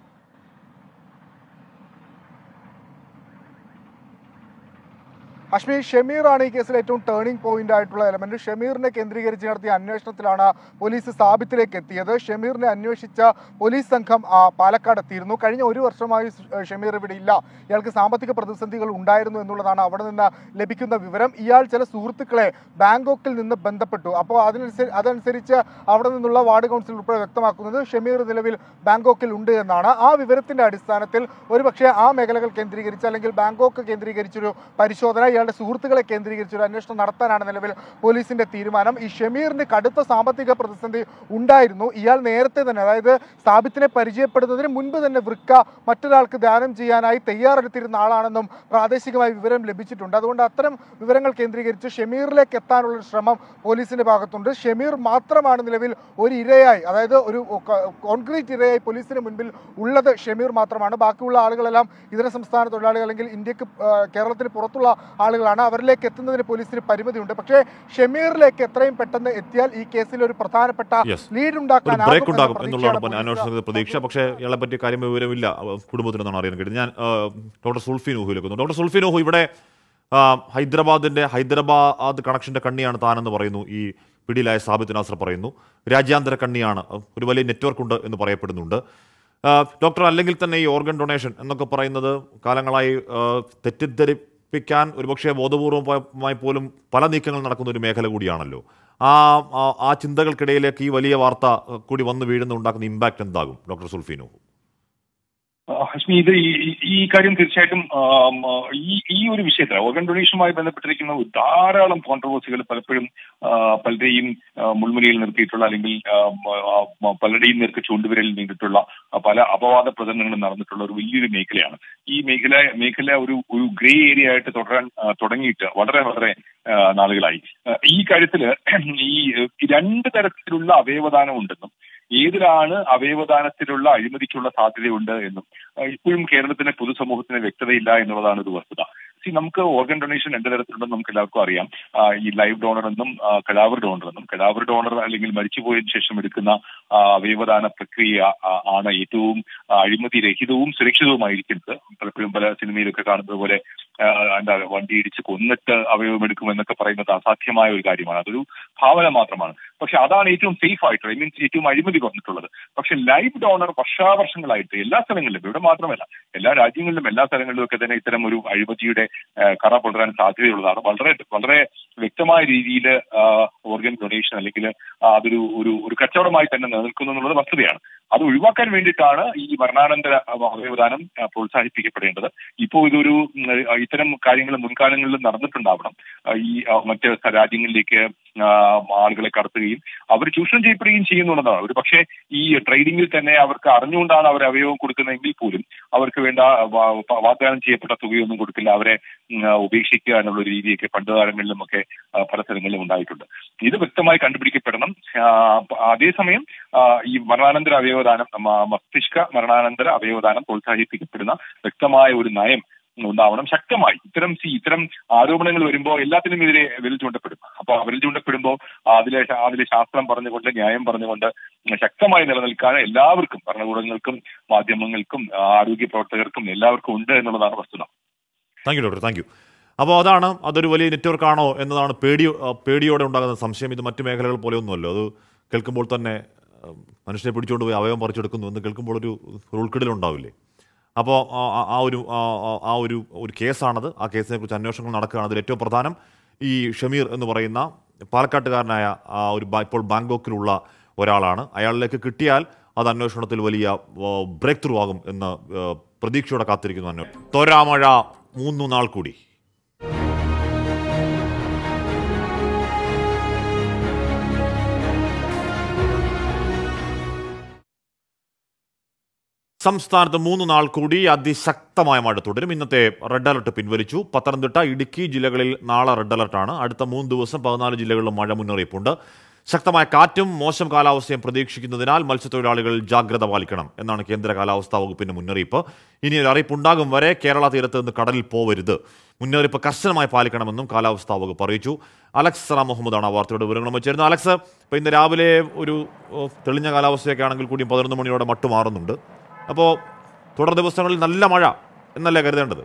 അഷ്മി ഷമീറാണ് ഈ കേസിൽ ഏറ്റവും ടേണിംഗ് പോയിന്റ് ആയിട്ടുള്ള എലമെന്റ് ഷമീറിനെ കേന്ദ്രീകരിച്ച് നടത്തിയ അന്വേഷണത്തിലാണ് പോലീസ് സ്ഥാപിത്തിലേക്ക് എത്തിയത് ഷമീറിനെ അന്വേഷിച്ച പോലീസ് സംഘം ആ, പാലക്കാട് എത്തിയിരുന്നു കഴിഞ്ഞ ഒരു വർഷമായി സ്- ഷമീർ ഇവിടെ ഇല്ല ഇയാൾക്ക് സാമ്പത്തിക പ്രതിസന്ധികൾ ഉണ്ടായിരുന്നു എന്നുള്ളതാണ് അവിടെ നിന്ന് ലഭിക്കുന്ന വിവരം ഇയാൾ ചില സുഹൃത്തുക്കളെ ബാങ്കോക്കിൽ നിന്ന് ബന്ധപ്പെട്ടു അപ്പോൾ അതിനനുസരിച്ച് അതനുസരിച്ച് അവിടെ നിന്നുള്ള വാർഡ് കൗൺസിൽ ഉൾപ്പെടെ വ്യക്തമാക്കുന്നത് ഷമീർ നിലവിൽ ബാങ്കോക്കിൽ ഉണ്ട് എന്നാണ് ആ വിവരത്തിന്റെ അടിസ്ഥാനത്തിൽ ഒരുപക്ഷെ ആ മേഖലകൾ കേന്ദ്രീകരിച്ച് അല്ലെങ്കിൽ ബാങ്കോക്ക് കേന്ദ്രീകരിച്ചൊരു പരിശോധന ഇയാളുടെ സുഹൃത്തുക്കളെ കേന്ദ്രീകരിച്ചൊരു അന്വേഷണം നടത്താനാണ് നിലവിൽ പോലീസിന്റെ തീരുമാനം ഈ ഷമീറിന് കടുത്ത സാമ്പത്തിക പ്രതിസന്ധി ഉണ്ടായിരുന്നു ഇയാൾ നേരത്തെ തന്നെ അതായത് സ്ഥാപിത്തിനെ പരിചയപ്പെടുന്നതിന് മുൻപ് തന്നെ വൃക്ക മറ്റൊരാൾക്ക് ദാനം ചെയ്യാനായി തയ്യാറെടുത്തിരുന്ന ആളാണെന്നും പ്രാദേശികമായി വിവരം ലഭിച്ചിട്ടുണ്ട് അതുകൊണ്ട് അത്തരം വിവരങ്ങൾ കേന്ദ്രീകരിച്ച് ഷമീറിലേക്ക് എത്താനുള്ള ഒരു ശ്രമം പോലീസിന്റെ ഭാഗത്തുണ്ട് ഷമീർ മാത്രമാണ് നിലവിൽ ഒരു ഇരയായി അതായത് ഒരു ക- കോൺക്രീറ്റ് ഇരയായി പോലീസിന് മുൻപിൽ ഉള്ളത് ഷമീർ മാത്രമാണ് ബാക്കിയുള്ള ആളുകളെല്ലാം ഇതര സംസ്ഥാന തൊഴിലാളികൾ അല്ലെങ്കിൽ ഇന്ത്യക്ക് ആ, കേരളത്തിന് പുറത്തുള്ള ആളുകളാണ് അവരിലേക്ക് എത്തുന്നതിന് പോലീസിന് പരിമിതിയുണ്ട് പക്ഷേ ഷമീറിലേക്ക് എത്രയും പെട്ടെന്ന് എത്തിയാൽ ഈ കേസിൽ ഒരു പ്രധാനപ്പെട്ട Yes. ലീഡ് ഒരു ഉണ്ടാക്കാനാകും ബ്രേക്ക് എന്ന ഉണ്ടാകും പ്രതീക്ഷയാണ് എന്നുള്ളതാണ് പോലീസ് അന്വേഷണത്തിന്റെ പ്രതീക്ഷ പക്ഷേ ഇയാളെ പറ്റി കാര്യം വിവരമില്ല അവ- കുടുംബത്തിനെന്നാണ് അറിയാൻ കഴിയുന്നത് ഞാൻ ആ, ഡോക്ടർ സുൽഫി നൂഹിലേക്ക് വന്നു ഡോക്ടർ സുൽഫി നൂഹു ഇവിടെ ആ, ഹൈദരാബാദിന്റെ ഹൈദരാബാദ് കണക്ഷന്റെ കണ്ണിയാണ് താനെന്ന് പറയുന്നു ഈ പിടിയിലായ സാബിത്ത് നാസർ പറയുന്നു രാജ്യാന്തര കണ്ണിയാണ് ഒരു വലിയ നെറ്റ്വർക്ക് ഉണ്ട് എന്ന് പറയപ്പെടുന്നുണ്ട് ആ, ഡോക്ടർ അല്ലെങ്കിൽ തന്നെ ഈ ഓർഗൻ ഡൊണേഷൻ എന്നൊക്കെ പറയുന്നത് കാലങ്ങളായി ആ, തെറ്റിദ്ധരിപ്പിക്കാൻ ഒരുപക്ഷെ ബോധപൂർവമായി പോലും പല നീക്കങ്ങൾ നടക്കുന്ന ഒരു മേഖല കൂടിയാണല്ലോ ആ ആ- ആ ചിന്തകൾക്കിടയിലേക്ക് ഈ വലിയ വാർത്ത ആ, കൂടി വന്നു വീഴുന്ന ഉണ്ടാക്കുന്ന ഇമ്പാക്ട് എന്താകും ഡോക്ടർ സുൽഫീനു ആ, ഹഷ്മി ഇത് ഈ ഈ- ഈ കാര്യം തീർച്ചയായിട്ടും ആം, ആ, ഈ ഈ ഒരു വിഷയത്തിൽ ഓർഗൻ ഡൊണേഷനുമായി ബന്ധപ്പെട്ടിരിക്കുന്ന ധാരാളം കോൺട്രവേഴ്സികൾ പലപ്പോഴും ആ, പലരെയും ആ, മുൾമുനയിൽ നിർത്തിയിട്ടുള്ള അല്ലെങ്കിൽ ആ, മ, ആ, മ, പലരുടെയും നേർക്ക് ചൂണ്ടുവിരലിൽ നീണ്ടിട്ടുള്ള ആ, പല അപവാദ പ്രചരണങ്ങളും നടന്നിട്ടുള്ള ഒരു വലിയൊരു മേഖലയാണ് ഈ മേഖല മേഖല ഒരു ഒരു ഗ്രേ ഏരിയ ആയിട്ട് തുടരാൻ ആ, തുടങ്ങിയിട്ട് വളരെ വളരെ ആ, നാളുകളായി ആ, ഈ കാര്യത്തില് ഈ ഈ രണ്ട് തരത്തിലുള്ള അവയവദാനം ഉണ്ടെന്നും ഏതിലാണ് അവയവദാനത്തിലുള്ള അഴിമതിക്കുള്ള സാധ്യതയുണ്ട് എന്നും ആ, ഇപ്പോഴും കേരളത്തിലെ പൊതുസമൂഹത്തിന് വ്യക്തതയില്ല എന്നുള്ളതാണ് ഒരു വസ്തുത സി നമുക്ക് ഓർഗൻ ഡൊണേഷൻ രണ്ട് തരത്തിലുണ്ടെന്ന് നമുക്ക് എല്ലാവർക്കും അറിയാം ആ, ഈ ലൈവ് ഡോണർ എന്നും ആ, കടാവർ ഡോണർ എന്നും കടാവർ ഡോണർ അല്ലെങ്കിൽ മരിച്ചുപോയതിനു ശേഷം എടുക്കുന്ന ആ, അവയവദാന പ്രക്രിയ ആ, ആണ് ഏറ്റവും ആ, അഴിമതി രഹിതവും സുരക്ഷിതവുമായിരിക്കുന്നത് പലപ്പോഴും പല സിനിമയിലൊക്കെ കാണുന്നത് പോലെ ആ, എന്താ വണ്ടി ഇടിച്ച് കൊന്നിട്ട് അവയവം എടുക്കുമെന്നൊക്കെ പറയുന്നത് അസാധ്യമായ ഒരു കാര്യമാണ് അതൊരു ഭാവന മാത്രമാണ് പക്ഷെ അതാണ് ഏറ്റവും സേഫ് ആയിട്ട് ഐ മീൻസ് ഏറ്റവും അഴിമതി കുറഞ്ഞിട്ടുള്ളത് പക്ഷെ ലൈവ് ഡോണർ വർഷാവർഷങ്ങളായിട്ട് എല്ലാ സ്ഥലങ്ങളിലും ഇവിടെ മാത്രമല്ല എല്ലാ രാജ്യങ്ങളിലും എല്ലാ സ്ഥലങ്ങളിലും ഒക്കെ തന്നെ ഇത്തരം ഒരു അഴിമതിയുടെ ആ, കറ പുലരാൻ സാധ്യതയുള്ളതാണ് വളരെ വളരെ വ്യക്തമായ രീതിയിൽ ഓർഗൻ ഡൊണേഷൻ അല്ലെങ്കിൽ ആ, അതൊരു ഒരു ഒരു കച്ചവടമായി തന്നെ നിലനിൽക്കുന്നു എന്നുള്ളത് വസ്തുതയാണ് അത് ഒഴിവാക്കാൻ വേണ്ടിയിട്ടാണ് ഈ മരണാനന്തര അവയവദാനം ആ, പ്രോത്സാഹിപ്പിക്കപ്പെടേണ്ടത് ഇപ്പോൾ ഇതൊരു ഉം, ആ, ഇത്തരം കാര്യങ്ങൾ മുൻകാലങ്ങളിൽ നടന്നിട്ടുണ്ടാവണം ആ, ഈ ആ, മറ്റ് രാജ്യങ്ങളിലേക്ക് ആ, ആളുകളെ കടത്തുകയും അവർ ചൂഷണം ചെയ്യപ്പെടുകയും ചെയ്യുന്നുണ്ടെന്നാണ് ഒരു പക്ഷേ ഈ ട്രേഡിംഗിൽ തന്നെ അവർക്ക് അറിഞ്ഞുകൊണ്ടാണ് അവർ അവയവം കൊടുക്കുന്നതെങ്കിൽ പോലും അവർക്ക് വേണ്ട വാ- വാഗ്ദാനം ചെയ്യപ്പെട്ട തുകയൊന്നും കൊടുക്കില്ല അവരെ ഉം, ആ, ഉപേക്ഷിക്കുക എന്നുള്ള ഒരു രീതിയൊക്കെ പണ്ടുകാലങ്ങളിലും ഒക്കെ ആ, പല സ്ഥലങ്ങളിലും ഉണ്ടായിട്ടുണ്ട് ഇത് വ്യക്തമായി കണ്ടുപിടിക്കപ്പെടണം ആ, അതേസമയം ആ, ഈ മരണാനന്തര അവയവദാനം മ- മസ്തിഷ്ക മരണാനന്തര അവയവദാനം പ്രോത്സാഹിപ്പിക്കപ്പെടുന്ന വ്യക്തമായ ഒരു നയം ഉണ്ടാവണം ശക്തമായി ഇത്തരം സി ഇത്തരം ആരോപണങ്ങൾ വരുമ്പോൾ എല്ലാത്തിനുമെതിരെ വിരൽ ചൂണ്ടപ്പെടും അപ്പൊ വിരൽ ചൂണ്ടപ്പെടുമ്പോൾ അതിലെ അതിലെ ശാസ്ത്രം പറഞ്ഞുകൊണ്ട് ന്യായം പറഞ്ഞുകൊണ്ട് ശക്തമായി നിലനിൽക്കാൻ എല്ലാവർക്കും ഭരണകൂടങ്ങൾക്കും മാധ്യമങ്ങൾക്കും ആരോഗ്യ പ്രവർത്തകർക്കും എല്ലാവർക്കും ഉണ്ട് എന്നുള്ളതാണ് വസ്തുത thank you doctor thank you അപ്പോൾ അതാണ് അതൊരു വലിയ നെറ്റ്വർക്ക് ആണോ എന്നതാണ് പേടി ആ, പേടിയോടെ ഉണ്ടാകുന്ന സംശയം ഇത് മറ്റു മേഖലകൾ പോലെയൊന്നുമല്ലോ അത് കേൾക്കുമ്പോൾ തന്നെ ആ, മനുഷ്യനെ പിടിച്ചുകൊണ്ട് പോയി അവയവം പറിച്ചെടുക്കുന്നു എന്ന് കേൾക്കുമ്പോൾ ഒരു ഒരു ഉൾക്കിടലുണ്ടാവില്ലേ അപ്പോൾ ആ ആ- ആ ഒരു ആ- ആ- ആ ഒരു ഒരു കേസാണത് ആ കേസിനെ കുറിച്ച് അന്വേഷണങ്ങൾ നടക്കുകയാണ് അതിൽ ഏറ്റവും പ്രധാനം ഈ ഷമീർ എന്ന് പറയുന്ന പാലക്കാട്ടുകാരനായ ആ ഒരു ബാ- ഇപ്പോൾ ബാങ്കോക്കിലുള്ള ഒരാളാണ് അയാളിലേക്ക് കിട്ടിയാൽ അത് അന്വേഷണത്തിൽ വലിയ ബ്രേക്ക് ത്രൂ ആകും എന്ന് ആ, പ്രതീക്ഷയോടെ കാത്തിരിക്കുന്നു അന്വേഷണം തോരാമഴ മൂന്നു നാൾ കൂടി സംസ്ഥാനത്ത് മൂന്ന് നാൾ കൂടി അതിശക്തമായ മഴ തുടരും ഇന്നത്തെ റെഡ് അലർട്ട് പിൻവലിച്ചു പത്തനംതിട്ട ഇടുക്കി ജില്ലകളിൽ നാളെ റെഡ് അലർട്ടാണ് അടുത്ത മൂന്ന് ദിവസം പതിനാല് ജില്ലകളിലും മഴ മുന്നറിയിപ്പുണ്ട് ശക്തമായ കാറ്റും മോശം കാലാവസ്ഥയും പ്രതീക്ഷിക്കുന്നതിനാൽ മത്സ്യത്തൊഴിലാളികൾ ജാഗ്രത പാലിക്കണം എന്നാണ് കേന്ദ്ര കാലാവസ്ഥാ വകുപ്പിന്റെ മുന്നറിയിപ്പ് ഇനി ഒരു അറിയിപ്പുണ്ടാകും വരെ കേരള തീരത്ത് നിന്ന് കടലിൽ പോവരുത് മുന്നറിയിപ്പ് കർശനമായി പാലിക്കണമെന്നും കാലാവസ്ഥാ വകുപ്പ് അറിയിച്ചു അലക്സ് സറ മുഹമ്മദാണ് ആ വാർത്തയുടെ വിവരങ്ങളും വെച്ചിരുന്നത് അലക്സ് ഇപ്പോൾ ഇന്ന് രാവിലെ ഒരു ഓ, തെളിഞ്ഞ കാലാവസ്ഥയൊക്കെ ആണെങ്കിൽ കൂടിയും പതിനൊന്ന് മണിയോടെ മട്ടു മാറുന്നുണ്ട് അപ്പോൾ തുടർ ദിവസങ്ങളിൽ നല്ല മഴ എന്നല്ലേ കരുതേണ്ടത്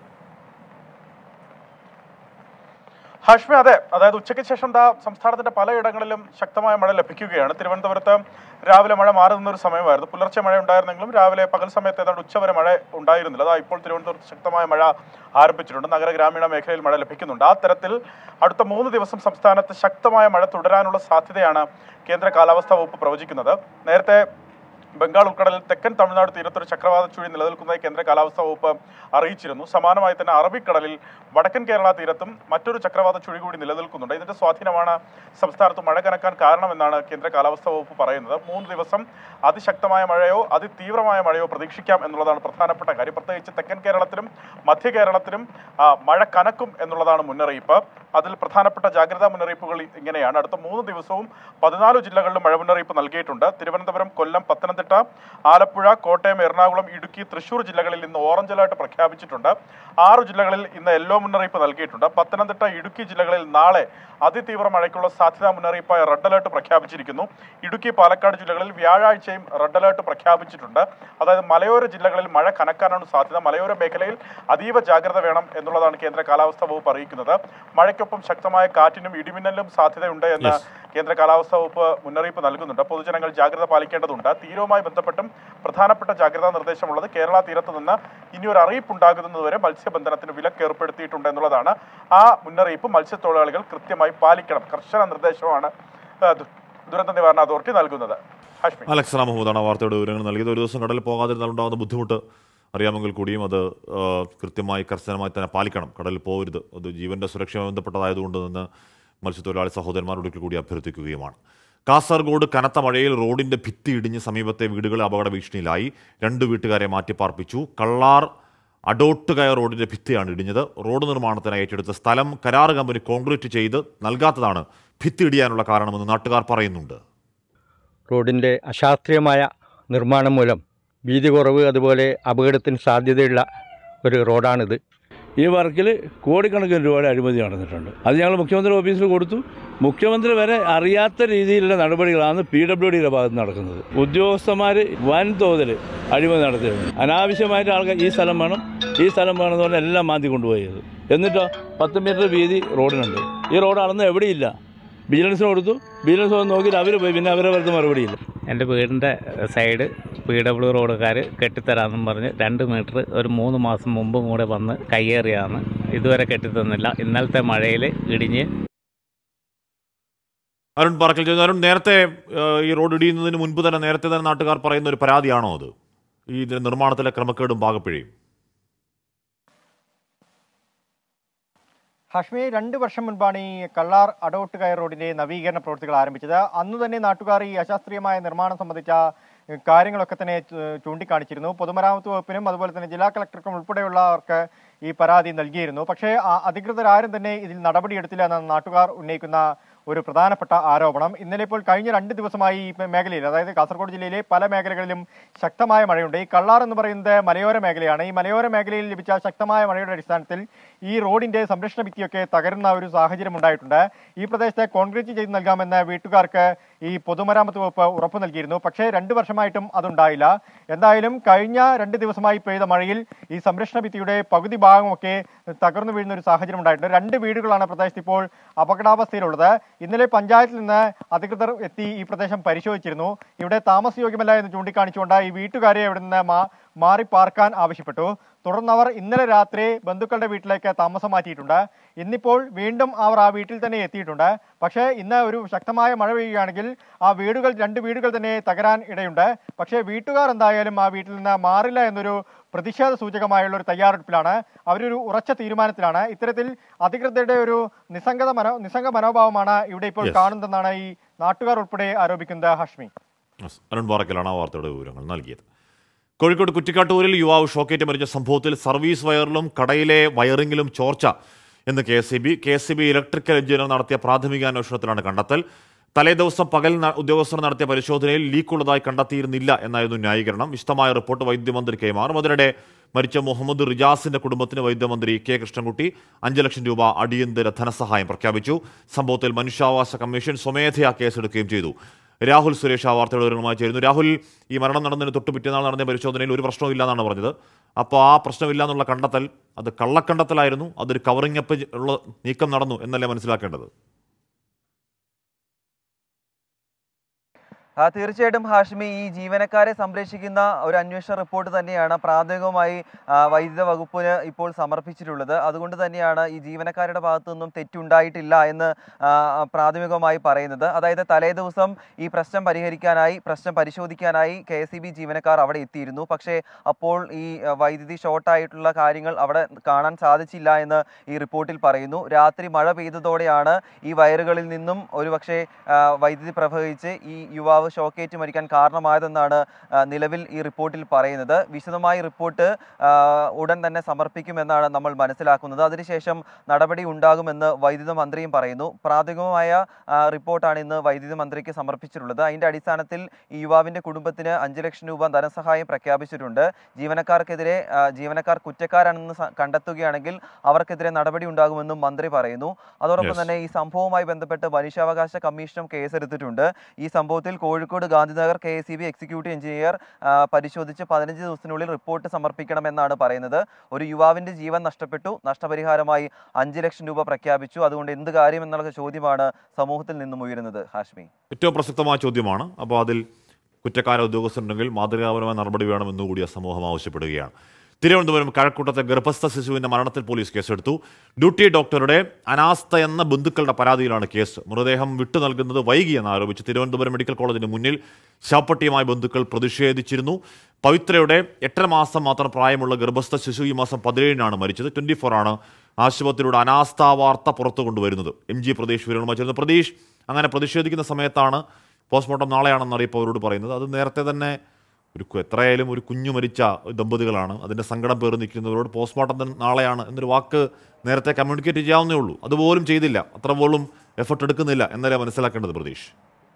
ഹാഷ്മി അതെ അതായത് ഉച്ചയ്ക്ക് ശേഷം ദാ സംസ്ഥാനത്തിന്റെ പലയിടങ്ങളിലും ശക്തമായ മഴ ലഭിക്കുകയാണ് തിരുവനന്തപുരത്ത് രാവിലെ മഴ മാറി നിന്ന ഒരു സമയമായിരുന്നു പുലർച്ചെ മഴ ഉണ്ടായിരുന്നെങ്കിലും രാവിലെ പകൽ സമയത്ത് ഏതാണ്ട് ഉച്ചവരെ മഴ ഉണ്ടായിരുന്നില്ല അതാ ഇപ്പോൾ തിരുവനന്തപുരത്ത് ശക്തമായ മഴ ആരംഭിച്ചിട്ടുണ്ട് നഗര ഗ്രാമീണ മേഖലയിൽ മഴ ലഭിക്കുന്നുണ്ട് ആ തരത്തിൽ അടുത്ത മൂന്ന് ദിവസം സംസ്ഥാനത്ത് ശക്തമായ മഴ തുടരാനുള്ള സാധ്യതയാണ് കേന്ദ്ര കാലാവസ്ഥാ വകുപ്പ് പ്രവചിക്കുന്നത് നേരത്തെ ബംഗാൾ ഉൾക്കടലിൽ തെക്കൻ തമിഴ്നാട് തീരത്തൊരു ചക്രവാത ചുഴി നിലനിൽക്കുന്നതായി കേന്ദ്ര കാലാവസ്ഥാ വകുപ്പ് അറിയിച്ചിരുന്നു സമാനമായി തന്നെ അറബിക്കടലിൽ വടക്കൻ കേരള തീരത്തും മറ്റൊരു ചക്രവാത ചുഴി കൂടി നിലനിൽക്കുന്നുണ്ട് ഇതിന്റെ സ്വാധീനമാണ് സംസ്ഥാനത്ത് മഴ കനക്കാൻ കാരണമെന്നാണ് കേന്ദ്ര കാലാവസ്ഥാ വകുപ്പ് പറയുന്നത് മൂന്ന് ദിവസം അതിശക്തമായ മഴയോ അതിതീവ്രമായ മഴയോ പ്രതീക്ഷിക്കാം എന്നുള്ളതാണ് പ്രധാനപ്പെട്ട കാര്യം പ്രത്യേകിച്ച് തെക്കൻ കേരളത്തിലും മധ്യ കേരളത്തിലും ആ, മഴ കനക്കും എന്നുള്ളതാണ് മുന്നറിയിപ്പ് അതിൽ പ്രധാനപ്പെട്ട ജാഗ്രതാ മുന്നറിയിപ്പുകൾ ഇങ്ങനെയാണ് അടുത്ത മൂന്ന് ദിവസവും പതിനാല് ജില്ലകളിലും മഴ മുന്നറിയിപ്പ് നൽകിയിട്ടുണ്ട് തിരുവനന്തപുരം കൊല്ലം പത്തനംതിട്ട ആലപ്പുഴ കോട്ടയം എറണാകുളം ഇടുക്കി തൃശൂർ ജില്ലകളിൽ ഇന്ന് ഓറഞ്ച് അലർട്ട് പ്രഖ്യാപിച്ചിട്ടുണ്ട് ആറ് ജില്ലകളിൽ ഇന്ന് യെല്ലോ മുന്നറിയിപ്പ് നൽകിയിട്ടുണ്ട് പത്തനംതിട്ട ഇടുക്കി ജില്ലകളിൽ നാളെ അതിതീവ്ര മഴയ്ക്കുള്ള സാധ്യതാ മുന്നറിയിപ്പായ റെഡ് അലർട്ട് പ്രഖ്യാപിച്ചിരിക്കുന്നു ഇടുക്കി പാലക്കാട് ജില്ലകളിൽ വ്യാഴാഴ്ചയും റെഡ് അലർട്ട് പ്രഖ്യാപിച്ചിട്ടുണ്ട് അതായത് മലയോര ജില്ലകളിൽ മഴ കനക്കാനാണ് സാധ്യത മലയോര മേഖലയിൽ അതീവ ജാഗ്രത വേണം എന്നുള്ളതാണ് കേന്ദ്ര കാലാവസ്ഥാ വകുപ്പ് അറിയിക്കുന്നത് മഴയ്ക്കൊപ്പം ശക്തമായ കാറ്റിനും ഇടിമിന്നലിനും സാധ്യതയുണ്ട് എന്ന് കേന്ദ്ര കാലാവസ്ഥാ വകുപ്പ് മുന്നറിയിപ്പ് നൽകുന്നുണ്ട് പൊതുജനങ്ങൾ ജാഗ്രത പാലിക്കേണ്ടതുണ്ട് തീരവുമായി ബന്ധപ്പെട്ടും പ്രധാനപ്പെട്ട ജാഗ്രതാ നിർദ്ദേശമുള്ളത് കേരള തീരത്ത് നിന്ന് ഇനി ഒരു അറിയിപ്പ് ഉണ്ടാകുന്നതുവരെ മത്സ്യബന്ധനത്തിന് വിലക്ക് ഏർപ്പെടുത്തിയിട്ടുണ്ട് എന്നുള്ളതാണ് ആ മുന്നറിയിപ്പ് മത്സ്യത്തൊഴിലാളികൾ കൃത്യമായി പാലിക്കണം കർശന നിർദ്ദേശമാണ് ആ, ദു- ദുരന്ത നിവാരണ അതോറിറ്റി നൽകുന്നത് ഹാഷ്മി അലക്സറ മുഹമ്മദാണ് ആ വാർത്തയുടെ വിവരങ്ങൾ നൽകിയത് ഒരു ദിവസം കടലിൽ പോകാതിരുന്നാൽ ഉണ്ടാകുന്ന ബുദ്ധിമുട്ട് അറിയാമെങ്കിൽ കൂടിയും അത് ആ, കൃത്യമായി കർശനമായി തന്നെ പാലിക്കണം കടലിൽ പോകരുത് അത് ജീവന്റെ സുരക്ഷയുമായി ബന്ധപ്പെട്ടതായതുകൊണ്ട് നിന്ന് മത്സ്യത്തൊഴിലാളി സഹോദരന്മാർ ഒരിക്കൽ കൂടി അഭ്യർത്ഥിക്കുകയുമാണ് കാസർഗോഡ് കനത്ത മഴയിൽ റോഡിന്റെ ഭിത്തി ഇടിഞ്ഞ് സമീപത്തെ വീടുകൾ അപകട ഭീഷണിയിലായി രണ്ട് വീട്ടുകാരെ മാറ്റിപ്പാർപ്പിച്ചു കള്ളാർ അഡോട്ടുകയ റോഡിന്റെ ഭിത്തിയാണ് ഇടിഞ്ഞത് റോഡ് നിർമ്മാണത്തിനായി ഏറ്റെടുത്ത സ്ഥലം കരാർ കമ്പനി കോൺക്രീറ്റ് ചെയ്ത് നൽകാത്തതാണ് ഭിത്തി ഇടിയാനുള്ള കാരണമെന്ന് നാട്ടുകാർ പറയുന്നുണ്ട് റോഡിൻ്റെ അശാസ്ത്രീയമായ നിർമ്മാണം മൂലം വീതി കുറവ് അതുപോലെ അപകടത്തിന് സാധ്യതയുള്ള ഒരു റോഡാണിത് ഈ വർക്കിൽ കോടിക്കണക്കിന് രൂപയുടെ അഴിമതി നടന്നിട്ടുണ്ട് അത് ഞങ്ങൾ മുഖ്യമന്ത്രി ഓഫീസിൽ കൊടുത്തു മുഖ്യമന്ത്രി വരെ അറിയാത്ത രീതിയിലുള്ള നടപടികളാണ് പി ഡബ്ല്യു ഡിയുടെ ഭാഗത്ത് നടക്കുന്നത് ഉദ്യോഗസ്ഥന്മാർ വൻതോതിൽ അഴിമതി നടത്തിയിരുന്നു അനാവശ്യമായിട്ട് ആൾക്കാർ ഈ സ്ഥലം വേണം ഈ സ്ഥലം വേണം എന്ന് പറഞ്ഞാൽ എല്ലാം മാറ്റി കൊണ്ടുപോയത് എന്നിട്ടോ പത്ത് മീറ്റർ വീതി റോഡിനുണ്ട് ഈ റോഡ് അളന്ന് എവിടെയില്ല വിജിലൻസിന് കൊടുത്തു വിജിലൻസ് വന്ന് നോക്കിയിട്ട് അവർ പോയി പിന്നെ അവരെ വെറുതെ മറുപടിയില്ല എൻ്റെ വീടിൻ്റെ സൈഡ് പി ഡബ്ല്യു റോഡുകാർ കെട്ടിത്തരാമെന്നും പറഞ്ഞ് രണ്ട് മീറ്റർ ഒരു മൂന്ന് മാസം മുമ്പും കൂടെ വന്ന് കയ്യേറിയതാണ് ഇതുവരെ കെട്ടിത്തന്നില്ല ഇന്നലത്തെ മഴയിൽ ഇടിഞ്ഞ് അരുൺ പറക്കൽ ചെയ്തു അരുൺ നേരത്തെ ഏഹ്, ഈ റോഡ് ഇടിയുന്നതിന് മുൻപ് തന്നെ നേരത്തെ തന്നെ നാട്ടുകാർ പറയുന്ന ഒരു പരാതിയാണോ അത് ഈ ഇതിന്റെ നിർമ്മാണത്തിലെ ക്രമക്കേടും പാകപ്പിഴയും ഹാഷ്മി രണ്ട് വർഷം മുൻപാണ് ഈ കള്ളാർ അടോട്ടുകയർ റോഡിന്റെ നവീകരണ പ്രവൃത്തികൾ ആരംഭിച്ചത് അന്ന് തന്നെ നാട്ടുകാർ ഈ അശാസ്ത്രീയമായ നിർമ്മാണം സംബന്ധിച്ച ഏഹ്, കാര്യങ്ങളൊക്കെ തന്നെ ചൂ- ചൂണ്ടിക്കാണിച്ചിരുന്നു പൊതുമരാമത്ത് വകുപ്പിനും അതുപോലെ തന്നെ ജില്ലാ കളക്ടർക്കും ഉൾപ്പെടെയുള്ളവർക്ക് ഈ പരാതി നൽകിയിരുന്നു പക്ഷേ ആ അധികൃതർ ആരും തന്നെ ഇതിൽ നടപടിയെടുത്തില്ല എന്നാണ് നാട്ടുകാർ ഉന്നയിക്കുന്ന ഒരു പ്രധാനപ്പെട്ട ആരോപണം ഇന്നലെ ഇപ്പോൾ കഴിഞ്ഞ രണ്ട് ദിവസമായി ഈ മേഖലയിൽ അതായത് കാസർഗോഡ് ജില്ലയിലെ പല മേഖലകളിലും ശക്തമായ മഴയുണ്ട് ഈ കള്ളാർ എന്ന് പറയുന്നത് മലയോര മേഖലയാണ് ഈ മലയോര മേഖലയിൽ ലഭിച്ച ശക്തമായ മഴയുടെ അടിസ്ഥാനത്തിൽ ഈ റോഡിന്റെ സംരക്ഷണ ഭിത്തിയൊക്കെ തകരുന്ന ഒരു സാഹചര്യം ഉണ്ടായിട്ടുണ്ട് ഈ പ്രദേശത്തെ കോൺക്രീറ്റ് ചെയ്ത് നൽകാമെന്ന് വീട്ടുകാർക്ക് ഈ പൊതുമരാമത്ത് വകുപ്പ് ഉറപ്പു നൽകിയിരുന്നു പക്ഷേ രണ്ട് വർഷമായിട്ടും അതുണ്ടായില്ല എന്തായാലും കഴിഞ്ഞ രണ്ട് ദിവസമായി പെയ്ത മഴയിൽ ഈ സംരക്ഷണ ഭിത്തിയുടെ പകുതി ഭാഗമൊക്കെ തകർന്നു വീഴുന്ന ഒരു സാഹചര്യം ഉണ്ടായിട്ടുണ്ട് രണ്ട് വീടുകളാണ് പ്രദേശത്ത് ഇപ്പോൾ അപകടാവസ്ഥയിലുള്ളത് ഇന്നലെ പഞ്ചായത്തിൽ നിന്ന് അധികൃതർ എത്തി ഈ പ്രദേശം പരിശോധിച്ചിരുന്നു ഇവിടെ താമസയോഗ്യമല്ല എന്ന് ചൂണ്ടിക്കാണിച്ചുകൊണ്ട് ഈ വീട്ടുകാരെ ഇവിടെ നിന്ന് മാ- മാറി പാർക്കാൻ ആവശ്യപ്പെട്ടു തുടർന്ന് അവർ ഇന്നലെ രാത്രി ബന്ധുക്കളുടെ വീട്ടിലേക്ക് താമസം മാറ്റിയിട്ടുണ്ട് ഇന്നിപ്പോൾ വീണ്ടും അവർ ആ വീട്ടിൽ തന്നെ എത്തിയിട്ടുണ്ട് പക്ഷേ ഇന്ന് ഒരു ശക്തമായ മഴ പെയ്യുകയാണെങ്കിൽ ആ വീടുകൾ രണ്ട് വീടുകൾ തന്നെ തകരാൻ ഇടയുണ്ട് പക്ഷേ വീട്ടുകാർ എന്തായാലും ആ വീട്ടിൽ നിന്ന് മാറില്ല എന്നൊരു പ്രതിഷേധ സൂചകമായുള്ള ഒരു തയ്യാറെടുപ്പിലാണ് അവരൊരു ഉറച്ച തീരുമാനത്തിലാണ് ഇത്തരത്തിൽ അധികൃതരുടെ ഒരു നിസ്സംഗത മനോ നിസ്സംഗ മനോഭാവമാണ് ഇവിടെ ഇപ്പോൾ Yes. കാണുന്നതെന്നാണ് ഈ നാട്ടുകാർ ഉൾപ്പെടെ ആരോപിക്കുന്നത് ഹഷ്മി എസ്. അരുൺ പാറക്കലാണ് ആ വാർത്തയുടെ വിവരങ്ങൾ നൽകിയത് കോഴിക്കോട് കുറ്റിക്കാട്ടൂരിൽ യുവാവ് ഷോക്കേറ്റ് മരിച്ച സംഭവത്തിൽ സർവീസ് വയറിലും കടയിലെ വയറിംഗിലും ചോർച്ച എന്ന് K S B K S B electrical engineer നടത്തിയ പ്രാഥമിക അന്വേഷണത്തിലാണ് കണ്ടെത്തൽ തലേദിവസം പകൽ ന- ഉദ്യോഗസ്ഥർ നടത്തിയ പരിശോധനയിൽ ലീക്കുള്ളതായി കണ്ടെത്തിയിരുന്നില്ല എന്നായിരുന്നു ന്യായീകരണം വിശദമായ റിപ്പോർട്ട് വൈദ്യമന്ത്രി കൈമാറും അതിനിടെ മരിച്ച മുഹമ്മദ് റിജാസിന്റെ കുടുംബത്തിന് വൈദ്യമന്ത്രി കെ കൃഷ്ണൻകുട്ടി അഞ്ച് ലക്ഷം രൂപ അടിയന്തര ധനസഹായം പ്രഖ്യാപിച്ചു സംഭവത്തിൽ മനുഷ്യാവകാശ കമ്മീഷൻ സ്വമേധയാ കേസെടുക്കുകയും ചെയ്തു രാഹുൽ സുരേഷ് ആ വാർത്തയുടെ വിവരങ്ങളുമായി ചേരുന്നു രാഹുൽ ഈ മരണം നടന്നതിന് തൊട്ട് പിറ്റേന്നാൾ നടന്ന പരിശോധനയിൽ ഒരു പ്രശ്നവും ഇല്ല എന്നാണ് പറഞ്ഞത് അപ്പോൾ ആ പ്രശ്നമില്ല എന്നുള്ള കണ്ടെത്തൽ അത് കള്ളക്കണ്ടെത്തലായിരുന്നു അതൊരു കവറിംഗ് അപ്പ് ഉള്ള നീക്കം നടന്നു എന്നല്ലേ മനസ്സിലാക്കേണ്ടത് ആ, തീർച്ചയായിട്ടും ഹാഷ്മി ഈ ജീവനക്കാരെ സംരക്ഷിക്കുന്ന ഒരു അന്വേഷണ റിപ്പോർട്ട് തന്നെയാണ് പ്രാഥമികമായി ആ, വൈദ്യുത വകുപ്പിന് ഇപ്പോൾ സമർപ്പിച്ചിട്ടുള്ളത് അതുകൊണ്ട് തന്നെയാണ് ഈ ജീവനക്കാരുടെ ഭാഗത്തു നിന്നും തെറ്റുണ്ടായിട്ടില്ല എന്ന് ആ, പ്രാഥമികമായി പറയുന്നത് അതായത് തലേ ദിവസം ഈ പ്രശ്നം പരിഹരിക്കാനായി പ്രശ്നം പരിശോധിക്കാനായി കെ എസ് ജീവനക്കാർ അവിടെ എത്തിയിരുന്നു പക്ഷേ അപ്പോൾ ഈ ആ, വൈദ്യുതി ഷോർട്ടായിട്ടുള്ള കാര്യങ്ങൾ അവിടെ കാണാൻ സാധിച്ചില്ല എന്ന് ഈ റിപ്പോർട്ടിൽ പറയുന്നു രാത്രി മഴ പെയ്തതോടെയാണ് ഈ വയറുകളിൽ നിന്നും ഒരുപക്ഷെ ആ, വൈദ്യുതി പ്രവഹിച്ച് ഈ യുവാവ് ഷോക്കേറ്റ് മരിക്കാൻ കാരണമായതെന്നാണ് ആ, നിലവിൽ ഈ റിപ്പോർട്ടിൽ പറയുന്നത് വിശദമായ റിപ്പോർട്ട് ആ, ഉടൻ തന്നെ സമർപ്പിക്കുമെന്നാണ് നമ്മൾ മനസ്സിലാക്കുന്നത് അതിനുശേഷം നടപടി ഉണ്ടാകുമെന്ന് വൈദ്യുത മന്ത്രിയും പറയുന്നു പ്രാഥമികമായ ആ, റിപ്പോർട്ടാണ് ഇന്ന് വൈദ്യുതി മന്ത്രിക്ക് സമർപ്പിച്ചിട്ടുള്ളത് അതിന്റെ അടിസ്ഥാനത്തിൽ ഈ യുവാവിന്റെ കുടുംബത്തിന് അഞ്ച് ലക്ഷം രൂപ ധനസഹായം പ്രഖ്യാപിച്ചിട്ടുണ്ട് ജീവനക്കാർക്കെതിരെ ആ, ജീവനക്കാർ കുറ്റക്കാരാണെന്ന് സ- കണ്ടെത്തുകയാണെങ്കിൽ അവർക്കെതിരെ നടപടി ഉണ്ടാകുമെന്നും മന്ത്രി പറയുന്നു അതോടൊപ്പം Yes. തന്നെ ഈ സംഭവവുമായി ബന്ധപ്പെട്ട് മനുഷ്യാവകാശ കമ്മീഷനും കേസെടുത്തിട്ടുണ്ട് ഈ സംഭവത്തിൽ Kozhikode Gandhinagar K S executive engineer ആ, പരിശോധിച്ച് പതിനഞ്ച് ദിവസത്തിനുള്ളിൽ റിപ്പോർട്ട് സമർപ്പിക്കണമെന്നാണ് പറയുന്നത് ഒരു യുവാവിന്റെ ജീവൻ നഷ്ടപ്പെട്ടു നഷ്ടപരിഹാരമായി അഞ്ച് ലക്ഷം രൂപ പ്രഖ്യാപിച്ചു അതുകൊണ്ട് എന്ത് കാര്യം എന്നുള്ള ചോദ്യമാണ് സമൂഹത്തിൽ നിന്നും ഉയരുന്നത് ഹാഷ്മി ഏറ്റവും പ്രസക്തമായ ചോദ്യമാണ് അപ്പോൾ അതിൽ കുറ്റക്കാര ഉദ്യോഗസ്ഥരുണ്ടെങ്കിൽ മാതൃകാപരമായ നടപടി വേണമെന്നുകൂടി ആ സമൂഹം ആവശ്യപ്പെടുകയാണ് തിരുവനന്തപുരം കഴക്കൂട്ടത്തെ ഗർഭസ്ഥ ശിശുവിന്റെ മരണത്തിൽ പോലീസ് കേസെടുത്തു ഡ്യൂട്ടി ഡോക്ടറുടെ അനാസ്ഥ എന്ന ബന്ധുക്കളുടെ പരാതിയിലാണ് കേസ് മൃതദേഹം വിട്ടു നൽകുന്നത് വൈകിയെന്ന് ആരോപിച്ച് തിരുവനന്തപുരം മെഡിക്കൽ കോളേജിന് മുന്നിൽ ശവപ്പെട്ടിയുമായി ബന്ധുക്കൾ പ്രതിഷേധിച്ചിരുന്നു പവിത്രയുടെ എട്ടര മാസം മാത്രം പ്രായമുള്ള ഗർഭസ്ഥ ശിശു ഈ മാസം പതിനേഴിനാണ് മരിച്ചത് ട്വന്റി ഫോർ ആണ് ആശുപത്രിയുടെ അനാസ്ഥാ വാർത്ത പുറത്തു കൊണ്ടുവരുന്നത് എം ജി പ്രതീഷ് വിവരങ്ങളുമായി ചേർന്ന് പ്രതീഷ് അങ്ങനെ പ്രതിഷേധിക്കുന്ന സമയത്താണ് പോസ്റ്റ്മോർട്ടം നാളെയാണെന്ന് അറിയിപ്പ് അവരോട് പറയുന്നത് അത് നേരത്തെ തന്നെ ഒരു കു- എത്രയായാലും ഒരു കുഞ്ഞു മരിച്ച ദമ്പതികളാണ് അതിൻ്റെ സങ്കടം പേർ നിൽക്കുന്നവരോട് പോസ്റ്റ്മോർട്ടം തന്നെ നാളെയാണ് എന്നൊരു വാക്ക് നേരത്തെ കമ്മ്യൂണിക്കേറ്റ് ചെയ്യാവുന്നേ ഉള്ളൂ അതുപോലും ചെയ്തില്ല അത്ര പോലും എഫർട്ട് എടുക്കുന്നില്ല എന്നല്ലേ മനസ്സിലാക്കേണ്ടത് പ്രതീഷ്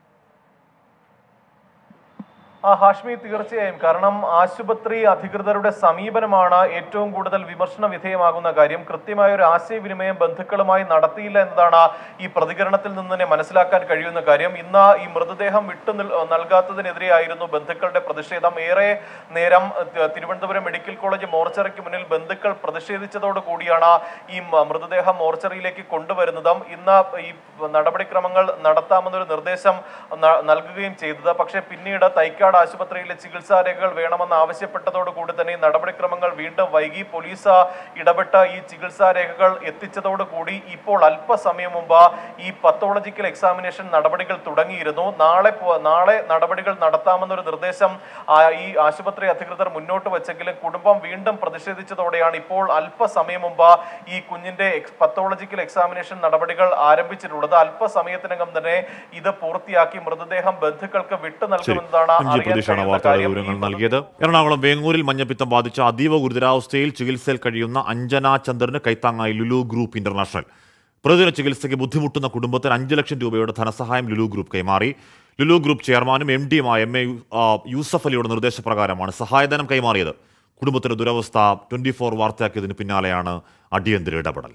ആ ഹാഷ്മി തീർച്ചയായും കാരണം ആശുപത്രി അധികൃതരുടെ സമീപനമാണ് ഏറ്റവും കൂടുതൽ വിമർശന വിധേയമാകുന്ന കാര്യം കൃത്യമായ ഒരു ആശയവിനിമയം ബന്ധുക്കളുമായി നടത്തിയില്ല എന്നതാണ് ഈ പ്രതികരണത്തിൽ നിന്ന് തന്നെ മനസ്സിലാക്കാൻ കഴിയുന്ന കാര്യം ഇന്ന് ഈ മൃതദേഹം വിട്ടു നിൽ- നൽകാത്തതിനെതിരെയായിരുന്നു ബന്ധുക്കളുടെ പ്രതിഷേധം ഏറെ നേരം തി- തിരുവനന്തപുരം മെഡിക്കൽ കോളേജ് മോർച്ചറിക്ക് മുന്നിൽ ബന്ധുക്കൾ പ്രതിഷേധിച്ചതോടു കൂടിയാണ് ഈ മ- മൃതദേഹം മോർച്ചറിയിലേക്ക് കൊണ്ടുവരുന്നതും ഇന്ന് ഈ നടപടിക്രമങ്ങൾ നടത്താമെന്നൊരു നിർദ്ദേശം ന- നൽകുകയും ചെയ്തത് പക്ഷേ പിന്നീട് തൈക്കാട് ആശുപത്രിയിലെ ചികിത്സാ രേഖകൾ വേണമെന്ന് ആവശ്യപ്പെട്ടതോടുകൂടി തന്നെ ഈ നടപടിക്രമങ്ങൾ വീണ്ടും വൈകി പോലീസ് ഇടപെട്ട് ഈ ചികിത്സാ രേഖകൾ എത്തിച്ചതോടുകൂടി ഇപ്പോൾ അല്പസമയം മുമ്പ് ഈ പത്തോളജിക്കൽ എക്സാമിനേഷൻ നടപടികൾ തുടങ്ങിയിരുന്നു നാളെ പോ- നാളെ നടപടികൾ നടത്താമെന്നൊരു നിർദ്ദേശം ആ, ഈ ആശുപത്രി അധികൃതർ മുന്നോട്ട് വെച്ചെങ്കിലും കുടുംബം വീണ്ടും പ്രതിഷേധിച്ചതോടെയാണ് ഇപ്പോൾ അല്പസമയം മുമ്പ് ഈ കുഞ്ഞിന്റെ എക്സ് പത്തോളജിക്കൽ എക്സാമിനേഷൻ നടപടികൾ ആരംഭിച്ചിട്ടുള്ളത് അല്പസമയത്തിനകം തന്നെ ഇത് പൂർത്തിയാക്കി മൃതദേഹം ബന്ധുക്കൾക്ക് വിട്ടു ശരി നൽകുമെന്നതാണ് എം ജി അറിയാൻ പ്രതീഷാണ് കഴിയുന്ന വാർത്തയുടെ കാര്യം വിവരങ്ങൾ നൽകിയത് എറണാകുളം വേങ്ങൂരിൽ മഞ്ഞപ്പിത്തം ബാധിച്ച അതീവ ഗുരുതരാവസ്ഥയിൽ ചികിത്സയിൽ കഴിയുന്ന അഞ്ജന ചന്ദ്രന് കൈത്താങ്ങായി ലുലു ഗ്രൂപ്പ് ഇന്റർനാഷണൽ പ്രതിദിന ചികിത്സയ്ക്ക് ബുദ്ധിമുട്ടുന്ന കുടുംബത്തിന് അഞ്ച് ലക്ഷം രൂപയുടെ ധനസഹായം ലുലു ഗ്രൂപ്പ് കൈമാറി ലുലു ഗ്രൂപ്പ് ചെയർമാനും എം ഡിയുമായ എം എ യൂസഫ് അലിയുടെ നിർദ്ദേശപ്രകാരമാണ് സഹായധനം കൈമാറിയത് കുടുംബത്തിന്റെ ദുരവസ്ഥ ട്വന്റി ഫോർ വാർത്തയാക്കിയതിന് പിന്നാലെയാണ് അടിയന്തര ഇടപെടൽ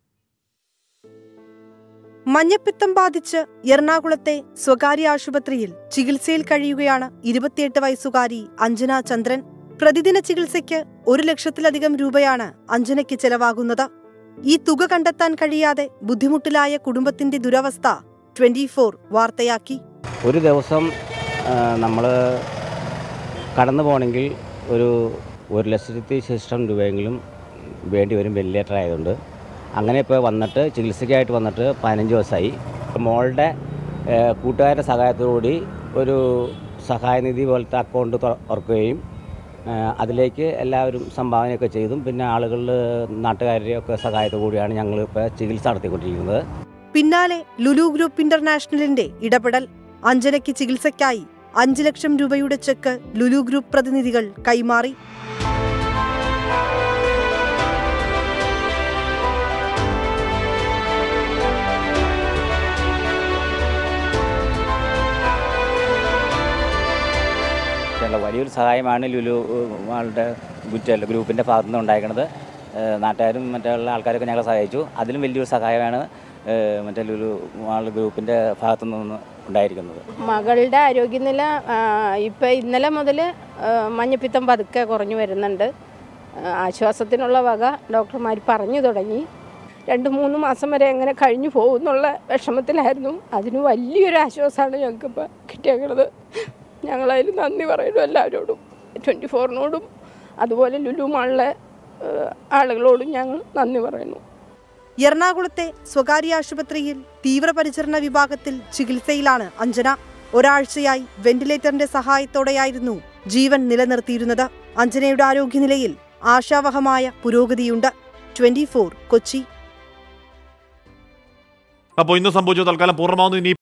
മഞ്ഞപ്പിത്തം ബാധിച്ച് എറണാകുളത്തെ സ്വകാര്യ ആശുപത്രിയിൽ ചികിത്സയിൽ കഴിയുകയാണ് ഇരുപത്തിയെട്ട് വയസ്സുകാരി അഞ്ജന ചന്ദ്രൻ പ്രതിദിന ചികിത്സയ്ക്ക് ഒരു ലക്ഷത്തിലധികം രൂപയാണ് അഞ്ജനയ്ക്ക് ചെലവാകുന്നത് ഈ തുക കണ്ടെത്താൻ കഴിയാതെ ബുദ്ധിമുട്ടിലായ കുടുംബത്തിന്റെ ദുരവസ്ഥ ട്വന്റി ഫോർ വാർത്തയാക്കി ഒരു ദിവസം നമ്മൾ കടന്നു പോകണമെങ്കിൽ ഒരു ഒരു ലക്ഷത്തി ശിഷ്ടം രൂപയെങ്കിലും വേണ്ടി വരും വെന്റിലേറ്റർ ആയതുകൊണ്ട് അങ്ങനെ ഇപ്പോൾ വന്നിട്ട് ചികിത്സയ്ക്കായിട്ട് വന്നിട്ട് പതിനഞ്ച് ദിവസമായി മോളുടെ ഏഹ്, കൂട്ടുകാരുടെ സഹായത്തോടുകൂടി ഒരു സഹായനിധി പോലത്തെ അക്കൗണ്ട് തുറക്കുകയും ഏഹ്, അതിലേക്ക് എല്ലാവരും സംഭാവനയൊക്കെ ചെയ്തും പിന്നെ ആളുകൾ നാട്ടുകാരുടെയൊക്കെ സഹായത്തോടു കൂടിയാണ് ഞങ്ങൾ ഇപ്പോൾ ചികിത്സ നടത്തിക്കൊണ്ടിരിക്കുന്നത് പിന്നാലെ ലുലു ഗ്രൂപ്പ് ഇന്റർനാഷണലിന്റെ ഇടപെടൽ അഞ്ജനയ്ക്ക് ചികിത്സയ്ക്കായി അഞ്ച് ലക്ഷം രൂപയുടെ ചെക്ക് ലുലു ഗ്രൂപ്പ് പ്രതിനിധികൾ കൈമാറി ഉള്ള വലിയൊരു സഹായമാണ് ലുലു ആളുടെ ഗുറ്റല്ല ഗ്രൂപ്പിൻ്റെ ഭാഗത്തു നിന്ന് ഉണ്ടായിരിക്കുന്നത് ഏഹ് നാട്ടുകാരും മറ്റുള്ള ആൾക്കാരൊക്കെ ഞങ്ങളെ സഹായിച്ചു അതിലും വലിയൊരു സഹായമാണ് ഏഹ് മറ്റേ ലുലു ആൾ ഗ്രൂപ്പിൻ്റെ ഭാഗത്തു നിന്ന് ഉണ്ടായിരിക്കുന്നത് മകളുടെ ആരോഗ്യനില ഇപ്പം ഇന്നലെ മുതൽ മഞ്ഞപ്പിത്തം പതുക്കെ കുറഞ്ഞു വരുന്നുണ്ട് ആ, ആശ്വാസത്തിനുള്ള വക ഡോക്ടർമാർ പറഞ്ഞു തുടങ്ങി രണ്ട് മൂന്ന് മാസം വരെ എങ്ങനെ കഴിഞ്ഞു പോകുന്നുള്ള വിഷമത്തിലായിരുന്നു അതിന് വലിയൊരു ആശ്വാസമാണ് ഞങ്ങൾക്കിപ്പോൾ കിട്ടിയേക്കുന്നത് ഞങ്ങളതിൽ നന്ദി പറയുന്നു എല്ലാവരോടും ട്വൻറ്റി ഫോറിനോടും അതുപോലെ ലുലു മാളിലെ ആളുകളോടും ഞങ്ങൾ നന്ദി പറയുന്നു എറണാകുളത്തെ സ്വകാര്യ ആശുപത്രിയിൽ തീവ്രപരിചരണ വിഭാഗത്തിൽ ചികിത്സയിലാണ് അഞ്ജന ഒരാഴ്ചയായി വെന്റിലേറ്ററിന്റെ സഹായത്തോടെയായിരുന്നു ജീവൻ നിലനിർത്തിയിരുന്നത് അഞ്ജനയുടെ ആരോഗ്യനിലയിൽ ആശാവഹമായ പുരോഗതിയുണ്ട് ട്വന്റി കൊച്ചി അപ്പോൾ ഇന്ന് സംഭവിച്ച തൽക്കാലം പൂർണ്ണമാവുന്നു ഇനി